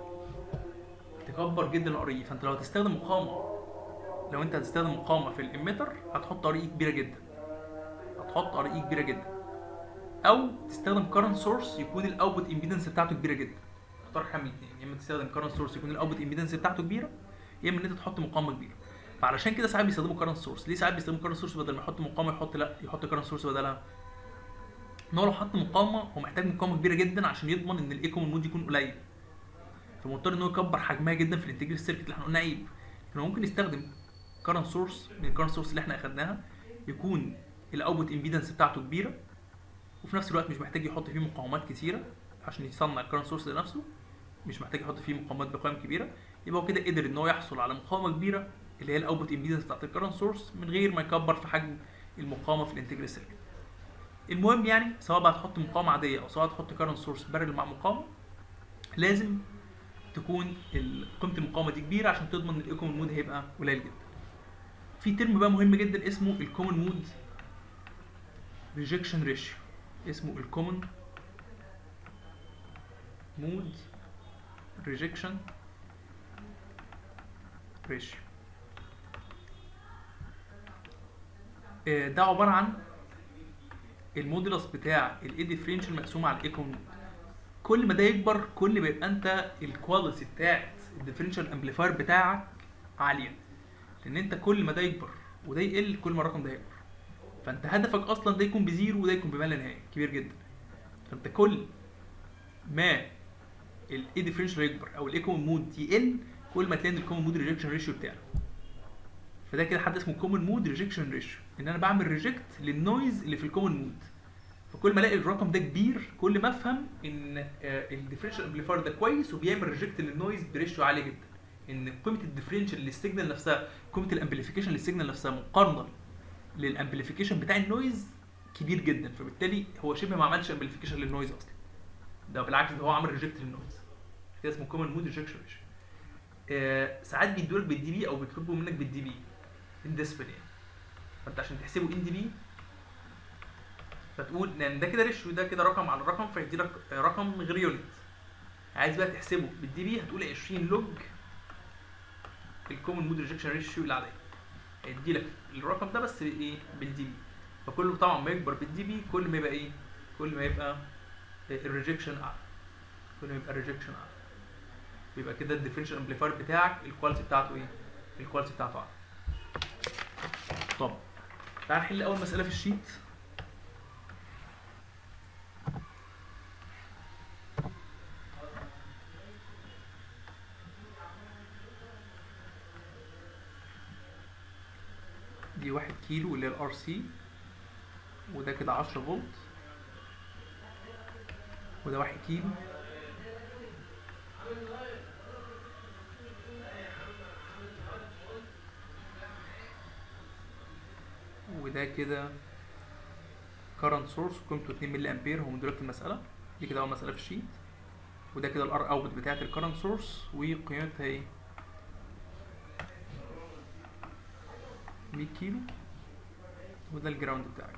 تكبر جدا الار اي فانت لو هتستخدم مقاومه لو انت هتستخدم مقاومه في الاميتر هتحط ار اي كبيره جدا هتحط ار اي كبيره جدا او تستخدم كارنت سورس يكون الاوتبوت امبيدنس بتاعته كبيره جدا اختار حاجه من الاثنين يا اما تستخدم كارنت سورس يكون الاوتبوت امبيدنس بتاعته كبيره يا اما ان انت تحط مقاومه كبيره فعلشان كده ساعات بيستخدموا كارنت سورس ليه ساعات بيستخدموا كارنت سورس بدل ما يحط مقاومه يحط لا يحط كارنت سورس بدلها ان هو لو حط مقاومه هو محتاج مقاومه كبيره جدا عشان يضمن ان الايكو مود يكون قليل فمضطر ان هو يكبر حجمها جدا في الانتجريت سيركت اللي احنا قلنا عيب فهو ممكن يستخدم كارنت سورس من الكارنت سورس اللي احنا اخدناها يكون الاوتبوت امبيدنس بتاعته كبيره وفي نفس الوقت مش محتاج يحط فيه مقاومات كتيره عشان يصنع الكارنت سورس لنفسه مش محتاج يحط فيه مقاومات بقيم كبيره يبقى هو كده قدر ان هو يحصل على مقاومه كبيره اللي هي الاوتبوت امبيدنس بتاعت الكارنت سورس من غير ما يكبر في حجم المقاومه في الانتجريت سيركت المهم يعني سواء بقى تحط مقاومه عاديه او سواء تحط كارنت سورس بارل مع مقاومه لازم تكون ال- قيمه المقاومه دي كبيره عشان تضمن ان الايكومن مود هيبقى قليل جدا في ترم بقى مهم جدا اسمه الكومن مود ريجكشن ريشيو اسمه الكومن مود ريجكشن ريشيو ده عباره عن المودولس بتاع الاي ديفرنشال مقسوم على الاي كومن مود كل ما ده يكبر كل ما يبقى انت الكواليتي بتاعت الديفرنشال امبليفاير بتاعك عاليه لان انت كل ما ده يكبر وده يقل كل ما الرقم ده يكبر فانت هدفك اصلا ده يكون بزيرو وده يكون بما لا نهايه كبير جدا فانت كل ما الاي ديفرنشال يكبر او الاي كومن مود يقل كل ما تلاقي الكومن مود ريجكشن ريشيو بتاعك فده كده حد اسمه كومن مود ريجكشن ريشيو ان انا بعمل ريجكت للنويز اللي في الكومن مود فكل ما الاقي الرقم ده كبير كل ما افهم ان الديفرنشال امبليفاير ده كويس وبيعمل ريجكت للنويز بريشيو عالي جدا ان قيمه الديفرنشال للسيجنال نفسها قيمه الامبليفيكيشن للسيجنال نفسها مقارنه للامبليفيكيشن بتاع النويز كبير جدا فبالتالي هو شبه ما عملش امبليفيكيشن للنويز اصلا ده بالعكس ده هو عمل ريجكت للنويز كده اسمه كومن مود ريجكشن ريشيو آه ساعات بيدولك بالدي بي او بيطلبوا منك بالدي بي اندسبل يعني فانت عشان تحسبه ان دي بي فتقول لان ده كده ريشيو ده كده رقم على رقم فيدي لك رقم من غير يونت عايز بقى تحسبه بالدي بي هتقول 20 لوج الكومن مود ريجكشن ريشيو العاديه هيدي لك الرقم ده بس ايه بالدي بي فكل طبعا ما يكبر بالدي بي كل ما يبقى ايه كل ما يبقى الريجكشن اعلى كل ما يبقى الريجكشن اعلى يبقى كده الديفرنشال امبليفاير بتاعك الكواليتي بتاعته ايه الكواليتي بتاعته اعلى طب تعال نحل اول مساله في الشيت دي واحد كيلو اللي هي الار سي وده كده عشرة فولت وده واحد كيلو وده كده current source قيمته 2 ملي امبير هو من دلوقتي المسألة دي كده أول مسألة في الشيت وده كده الار اوتبوت بتاعت الكرنت سورس وقيمتها ايه 100 كيلو وده الجراوند بتاعك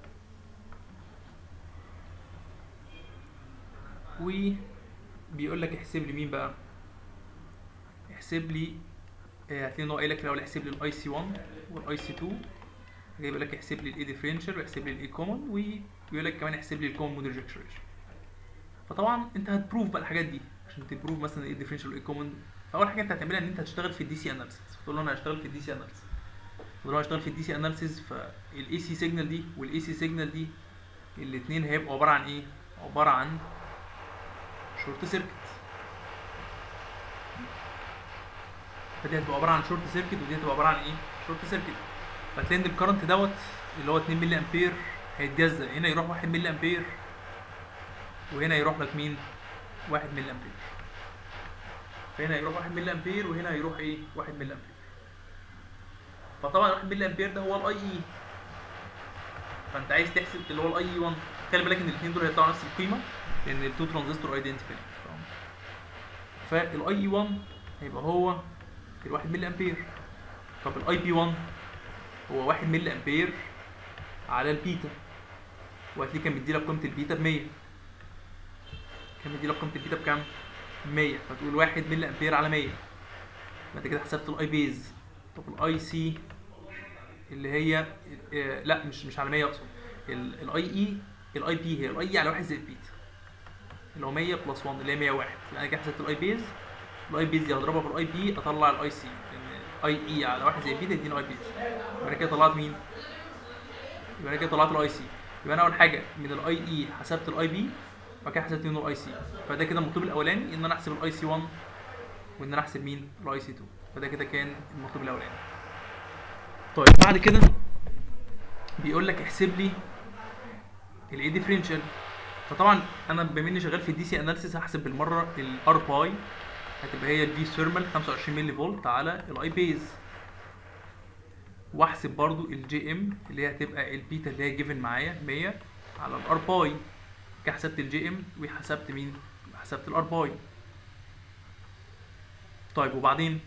وبيقول لك احسب لي مين بقى احسب لي آه، هتلاقي ان هو قايل لك الاول احسب لي الاي سي 1 والاي سي 2 جايب لك احسب لي الاي ديفرنشال واحسب لي الاي كومن وبيقول لك كمان احسب لي الكومن مود ريجكشن ريشيو فطبعا انت هتبروف بقى الحاجات دي عشان تبروف مثلا الاي ديفرنشال والاي كومن فاول حاجه انت هتعملها ان انت هتشتغل في الدي سي اناليسيس تقول له انا هشتغل في الدي سي اناليسيس تقول له هشتغل في الدي سي اناليسيس فالاي سي سيجنال دي والاي سي سيجنال دي الاثنين هيبقوا عباره عن ايه عباره عن شورت سيركت فدي هتبقى عباره عن شورت سيركت ودي هتبقى عباره عن ايه شورت سيركت فتلاقي ان الكرنت دوت اللي هو 2 ملي امبير هيتجزأ هنا يروح 1 ملي امبير وهنا يروح لك مين 1 ملي امبير فهنا يروح 1 ملي امبير وهنا يروح ايه 1 ملي امبير فطبعا 1 ملي امبير ده هو الاي اي فانت عايز تحسب اللي هو الاي اي 1 خلي بالك ان الاثنين دول هيطلعوا نفس القيمه لان التو ترانزستور ايدنتيكال فالاي اي 1 هيبقى هو ال 1 ملي امبير طب الاي بي 1 هو 1 ملي امبير على البيتا وهتلاقيه كان مديلك قيمه البيتا ب 100 كان مديلك قيمه البيتا بكام 100 فتقول 1 ملي امبير على 100 فانت كده حسبت الاي بيز طب الاي سي اللي هي آه، لا مش مش على 100 اقصد الاي اي الاي بي هي الاي على 1 زائد بيتا اللي هو 100 بلس 1 اللي هي 101 يبقى انا كده حسبت الاي بيز الاي بيز دي هضربها في الاي بي اطلع الاي سي لان اي اي على 1 زائد بيتا يديني اي بيز يبقى انا كده طلعت مين؟ يبقى انا كده طلعت الاي سي يبقى انا اول حاجه من الاي اي حسبت الاي بي وبعد كده حسبت منه الاي سي فده كده المطلوب الاولاني ان انا احسب الاي سي 1 وان انا احسب مين؟ الاي سي 2 فده كده كان المطلوب الاولاني طيب بعد كده بيقول لك احسب لي الاي ديفرنشال فطبعا انا بما اني شغال في الدي سي اناليسيس هحسب بالمره الار باي هتبقى هي الفي ثيرمال 25 ملي فولت على الاي بيز واحسب برضو الجي ام اللي هي هتبقى البيتا اللي هي جيفن معايا 100 على الار باي كده حسبت الجي ام وحسبت مين حسبت الار باي طيب وبعدين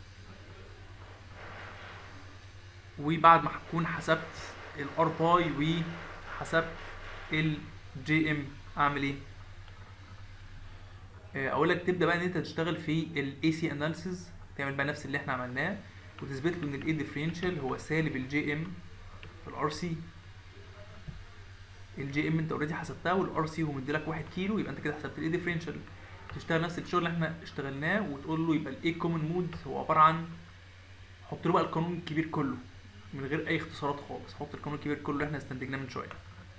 وبعد ما هكون حسبت الار باي وحسبت الجي ام اعمل ايه آه، اقول لك تبدا بقى ان انت تشتغل في الاي سي اناليسيز تعمل بقى نفس اللي احنا عملناه وتثبت له ان الاي ديفرنشال هو سالب الجي ام في الار سي الجي ام انت اوريدي حسبتها والار سي هو مديلك 1 كيلو يبقى انت كده حسبت الاي ديفرنشال تشتغل نفس الشغل اللي احنا اشتغلناه وتقول له يبقى الاي كومن مود هو عباره عن حط له بقى القانون الكبير كله من غير اي اختصارات خالص حط القانون الكبير كله اللي احنا استنتجناه من شويه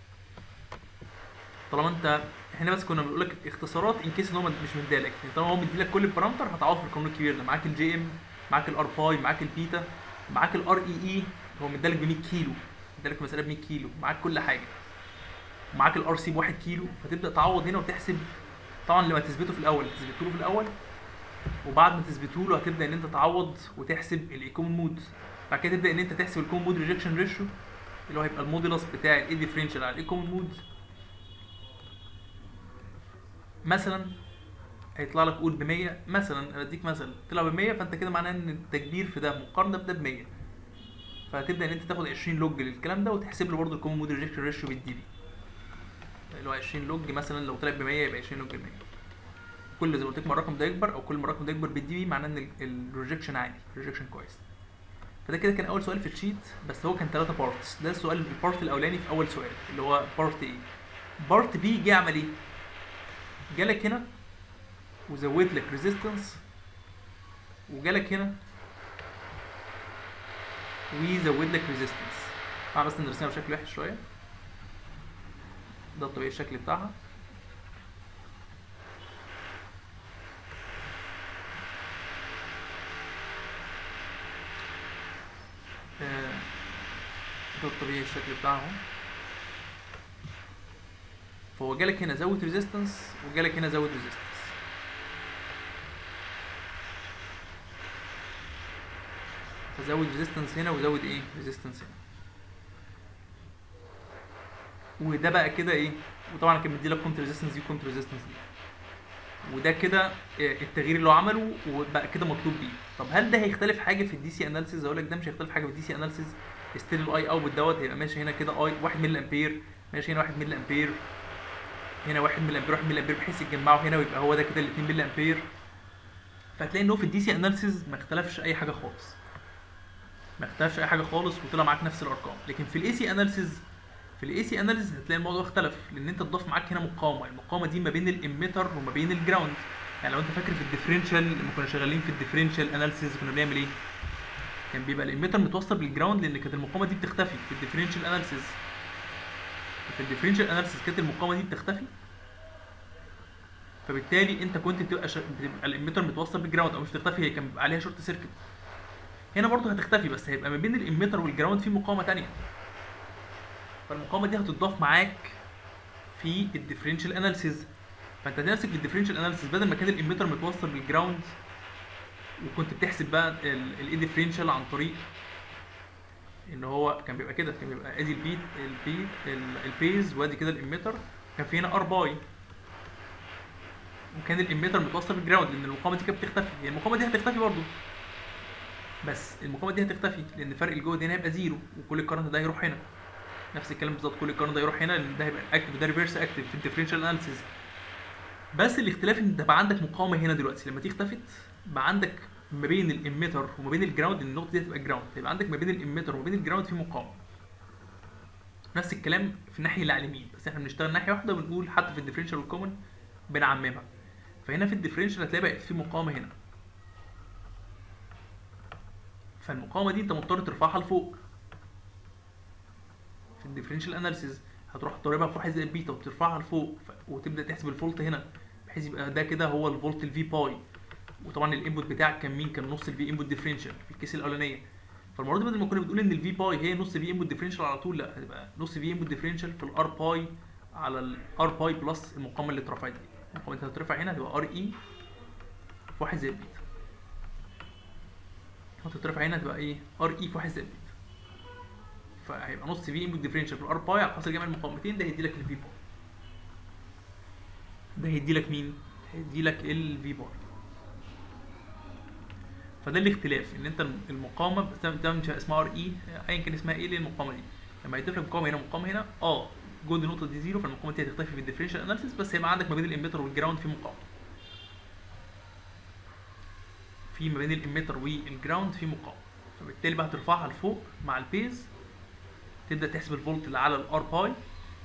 طالما انت احنا بس كنا بنقول لك اختصارات ان كيس ان هو مش مديلك يعني طالما هو مديلك كل البارامتر هتعوض في القانون الكبير ده معاك الجي ام معاك الار باي معاك البيتا معاك الار اي اي هو مديلك ب 100 كيلو مديلك مساله ب 100 كيلو معاك كل حاجه ومعاك الار سي ب 1 كيلو فتبدا تعوض هنا وتحسب طبعا لما تثبته في الاول تثبته له في الاول وبعد ما تثبته له هتبدا ان انت تعوض وتحسب الايكومن مود بعد كده تبدا ان انت تحسب الكومن مود ريجكشن ريشيو اللي هو هيبقى المودولس بتاع الاي ديفرنشال على الايكومن مود مثلا هيطلع لك قول ب 100 مثلا اديك مثلا طلع ب 100 فانت كده معناه ان التكبير في ده مقارنه بده ب 100 فهتبدا ان انت تاخد 20 لوج للكلام ده وتحسب له برضه الكومن مود ريجكشن ريشيو بالدي بي اللي هو 20 لوج مثلا لو طلع ب 100 يبقى 20 لوج ب 100 كل زي ما قلت لك ما الرقم ده يكبر او كل ما الرقم ده يكبر بالدي بي معناه ان الريجكشن عالي الريجكشن كويس فده كده كان اول سؤال في الشيت بس هو كان ثلاثة بارتس ده السؤال البارت الاولاني في اول سؤال اللي هو بارت ايه بارت بي جه عمل ايه جالك هنا وزود لك ريزيستنس وجالك هنا ويزود لك ريزيستنس تعال بس نرسمها بشكل وحش شويه ده الطبيعي الشكل بتاعها آه، ده الطبيعي الشكل بتاعهم فهو جالك هنا زود ريزيستنس وجالك هنا زود ريزيستنس فزود ريزيستنس هنا وزود ايه ريزيستنس هنا وده بقى كده ايه وطبعا كان مدي لك كونت ريزيستنس دي وكونت ريزيستنس دي وده كده آه، التغيير اللي هو عمله وبقى كده مطلوب بيه طب هل ده هيختلف حاجه في الدي سي اناليسيز اقول لك ده مش هيختلف حاجه في الدي سي اناليسيز ستيل الاي اوتبوت دوت هيبقى ماشي هنا كده اي 1 ملي امبير ماشي هنا 1 ملي امبير هنا 1 ملي امبير 1 ملي امبير بحيث يتجمعوا هنا ويبقى هو ده كده ال 2 ملي امبير فهتلاقي ان هو في الدي سي اناليسيز ما اختلفش اي حاجه خالص ما اختلفش اي حاجه خالص وطلع معاك نفس الارقام لكن في الاي سي اناليسيز في الاي سي اناليسيز هتلاقي الموضوع اختلف لان انت اتضاف معاك هنا مقاومه المقاومه دي ما بين الاميتر وما بين الجراوند يعني لو انت فاكر في الديفرنشال لما كنا شغالين في الديفرنشال اناليسيز كنا بنعمل ايه كان بيبقى الاميتر متوصل بالجراوند لان كانت المقاومه دي بتختفي في الديفرنشال اناليسيز في الديفرنشال اناليسيز كانت المقاومه دي بتختفي فبالتالي انت كنت بتبقى ش... بتبقى الاميتر متوصل بالجراوند او مش بتختفي هي كان بيبقى عليها شورت سيركت هنا برضه هتختفي بس هيبقى ما بين الاميتر والجراوند في مقاومه تانية فالمقاومه دي هتضاف معاك في الديفرنشال اناليسيز فانت نفسك في الديفرنشال اناليسيز بدل ما كان الاميتر متوصل بالجراوند وكنت بتحسب بقى الاي ديفرنشال عن طريق ان هو كان بيبقى كده كان بيبقى ادي البيت البيت ال- البيز وادي كده الاميتر كان في هنا ار باي وكان الاميتر متوصل بالجراوند لان المقاومه دي كانت بتختفي هي المقاومه دي هتختفي برضه بس المقاومه دي هتختفي لان فرق الجهد هنا هيبقى زيرو وكل الكرنت ده هيروح هنا نفس الكلام بالظبط كل الكرنت ده هيروح هنا لان ده هيبقى اكتف وده ريفرس اكتف في الديفرنشال اناليسيز بس الاختلاف ان انت بقى عندك مقاومه هنا دلوقتي لما دي اختفت بقى عندك ما بين الاميتر وما بين الجراوند إن النقطه دي هتبقى جراوند هيبقى عندك ما بين الاميتر وما بين الجراوند في مقاومه نفس الكلام في الناحيه اللي على اليمين بس احنا بنشتغل ناحيه واحده وبنقول حتى في الديفرنشال والكومن بنعممها فهنا في الديفرنشال هتلاقي بقت في مقاومه هنا فالمقاومه دي انت مضطر ترفعها لفوق في الديفرنشال اناليسيز هتروح تضربها في واحد زي البيتا وترفعها لفوق ف- وتبدا تحسب الفولت هنا بحيث يبقى ده كده هو الفولت الفي باي وطبعا الانبوت بتاعك كان مين كان نص الفي انبوت ديفرنشال في الكيس الاولانيه فالمره دي بدل ما كنا بنقول ان الفي باي هي نص في انبوت ديفرنشال على طول لا هتبقى نص في انبوت ديفرنشال في الار باي على الار باي بلس المقاومه اللي اترفعت دي المقاومه اللي هتترفع هنا هتبقى ار اي في واحد زي البيتا هتترفع هنا هتبقى ايه ار اي في واحد زي البيتا فهيبقى نص في انبوت ديفرنشال في الار باي على حاصل جمع المقاومتين ده هيدي لك الفي باي ده هيدي لك مين هيدي لك الفي باي فده الاختلاف ان انت المقاومه بس ده- ده مش اسمها ار اي ايا كان اسمها ايه للمقاومه دي لما يضيف لك مقاومه هنا ومقاومه هنا اه جهد النقطه دي زيرو فالمقاومه دي هتختفي في الديفرنشال اناليسيس بس هيبقى عندك ما بين الاميتر والجراوند في مقاومه في ما بين الاميتر والجراوند في مقاومه فبالتالي بقى هترفعها لفوق مع البيز تبدا تحسب الفولت اللي على الار باي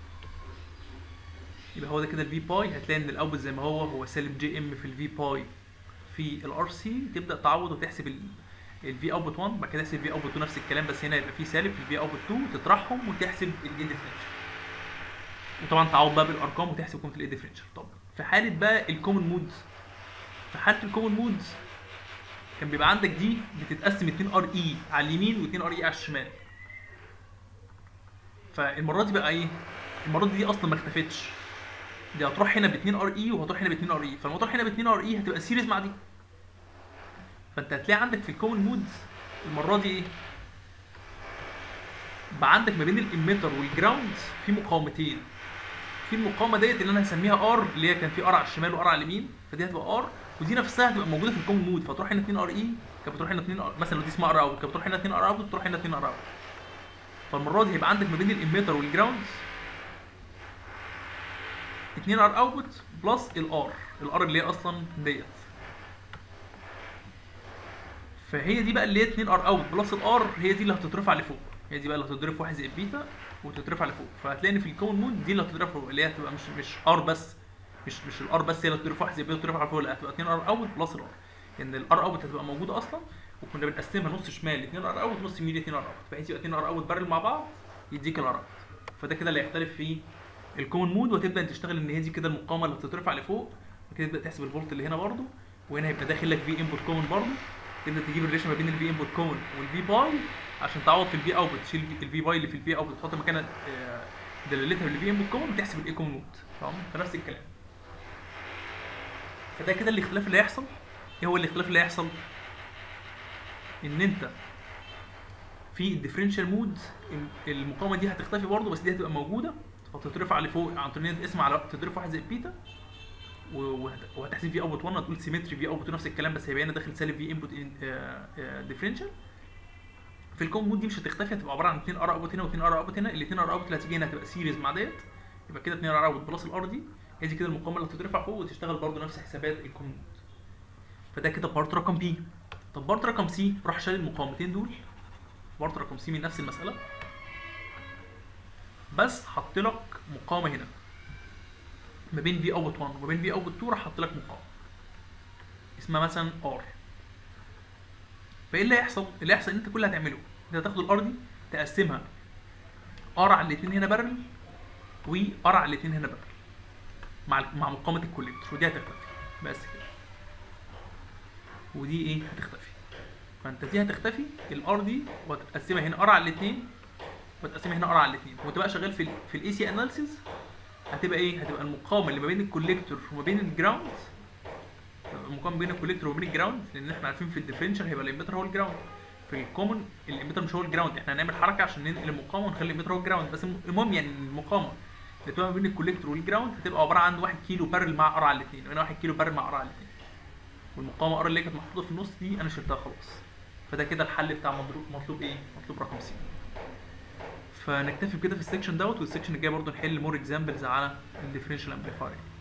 يبقى هو ده كده الفي باي هتلاقي ان الاوتبوت زي ما هو هو سالب جي ام في الفي باي في الار سي تبدا تعوض وتحسب الفي اوتبوت 1 بعد كده تحسب الفي اوتبوت 2 نفس الكلام بس هنا يبقى في سالب في الفي اوتبوت 2 تطرحهم وتحسب الاي ديفرنشال وطبعا تعوض بقى بالارقام وتحسب قيمه الاي ديفرنشال طب في حاله بقى الكومن مودز في حاله الكومن مودز كان بيبقى عندك دي بتتقسم 2 ار اي على اليمين و2 ار اي على الشمال فالمره دي بقى ايه المره دي, دي اصلا ما اختفتش دي هتروح هنا ب 2 ار اي وهتروح هنا ب 2 ار اي فلما تروح هنا ب 2 ار اي هتبقى سيريز مع دي فانت هتلاقي عندك في الكومن مودز المره دي ايه بقى عندك ما بين الاميتر والجراوند في مقاومتين في المقاومه ديت اللي انا هسميها ار اللي هي كان في ار على الشمال وار على اليمين فدي هتبقى ار ودي نفسها هتبقى موجوده في الكومن مود فتروح هنا 2 ار اي كانت بتروح هنا 2 ار مثلا لو دي اسمها ار اوت كانت بتروح هنا 2 ار اوت وتروح هنا 2 ار اوت فالمره دي هيبقى عندك ما بين الاميتر والجراوند 2 ار اوتبوت بلس الار الار اللي هي اصلا ديت فهي دي بقى اللي هي 2 ار اوت بلس الار هي دي اللي هتترفع لفوق هي دي بقى اللي هتتضرب في واحد زي البيتا وتترفع لفوق فهتلاقي ان في الكون مود دي اللي هتتضرب فوق اللي هي هتبقى مش مش ار بس مش مش الار بس هي اللي تضرب في واحد زي بي وتضرب على فوق لا هتبقى 2 ار اوت بلس الار لان الار اوت هتبقى موجوده اصلا وكنا بنقسمها نص شمال 2 ار اوت نص يمين 2 ار اوت بحيث يبقى 2 ار اوت بارل مع بعض يديك الار اوت فده كده اللي هيختلف في الكومن مود وتبدا تشتغل ان هي دي كده المقاومه اللي بتترفع لفوق وكده تبدا تحسب الفولت اللي هنا برده وهنا هيبقى داخل لك في انبوت كومن برده تبدا تجيب الريشيو ما بين الفي انبوت كومن والفي باي عشان تعوض في الفي اوتبوت تشيل الفي باي اللي في الفي اوتبوت تحط مكانها آه، دلالتها للفي انبوت كومن وتحسب الاي كومن مود تمام فنفس الكلام فده كده الاختلاف اللي هيحصل ايه هو الاختلاف اللي هيحصل ان انت في الديفرنشال مود المقاومه دي هتختفي برضه بس دي هتبقى موجوده وتترفع لفوق عن طريق ان انت تقسم على تضرب واحد زي البيتا و- وهت- وهتحسب في اوتبوت 1 هتقول سيمتري في اوتبوت نفس الكلام بس هيبقى هنا داخل سالب في انبوت ديفرنشال في الكوم مود دي مش هتختفي هتبقى عباره عن 2 ار اوتبوت هنا و2 ار اوتبوت هنا الاثنين ار اوتبوت اللي هتيجي هنا هتبقى سيريز مع ديت يبقى كده 2 ار اوتبوت بلس الار دي هي دي كده المقاومه اللي هتترفع فوق وتشتغل برضه نفس حسابات الكوم مود فده كده بارت رقم بي طب بارت رقم سي روح شايل المقاومتين دول بارت رقم سي من نفس المساله بس حط لك مقاومه هنا ما بين في اوت 1 وما بين في اوت 2 راح احط لك مقاومه اسمها مثلا ار فايه اللي هيحصل؟ اللي هيحصل ان انت كل اللي هتعمله انت هتاخد الار دي تقسمها ار على الاثنين هنا بارل وار على الاثنين هنا بارل مع مع مقاومه الكوليكتور ودي هتختفي بس كده ودي ايه هتختفي فانت دي هتختفي الار دي وهتقسمها هنا ار على الاثنين وتقسمها هنا ار على الاثنين وانت بقى شغال في ال في الاي سي اناليسيز هتبقى ايه هتبقى المقاومه اللي ما بين الكوليكتور وما بين الجراوند المقاومه بين الكوليكتور وما بين الجراوند لان احنا عارفين في الديفرنشال هيبقى الاميتر هو الجراوند في الكومن الاميتر مش هو الجراوند احنا هنعمل حركه عشان ننقل المقاومه ونخلي الاميتر هو الجراوند بس المهم يعني المقاومه اللي تبقى ما بين الكوليكتور والجراوند هتبقى عباره عن 1 كيلو بارل مع ار على الاثنين وهنا 1 كيلو بارل مع ار على الاثنين والمقاومه ار اللي كانت محطوطه في النص دي انا شلتها خلاص فده كده الحل بتاع مطلوب مطلوب ايه مطلوب رقم سي فنكتفي بكده في السكشن دوت والسكشن الجاي برضه نحل مور اكزامبلز على الديفرنشال امبليفاير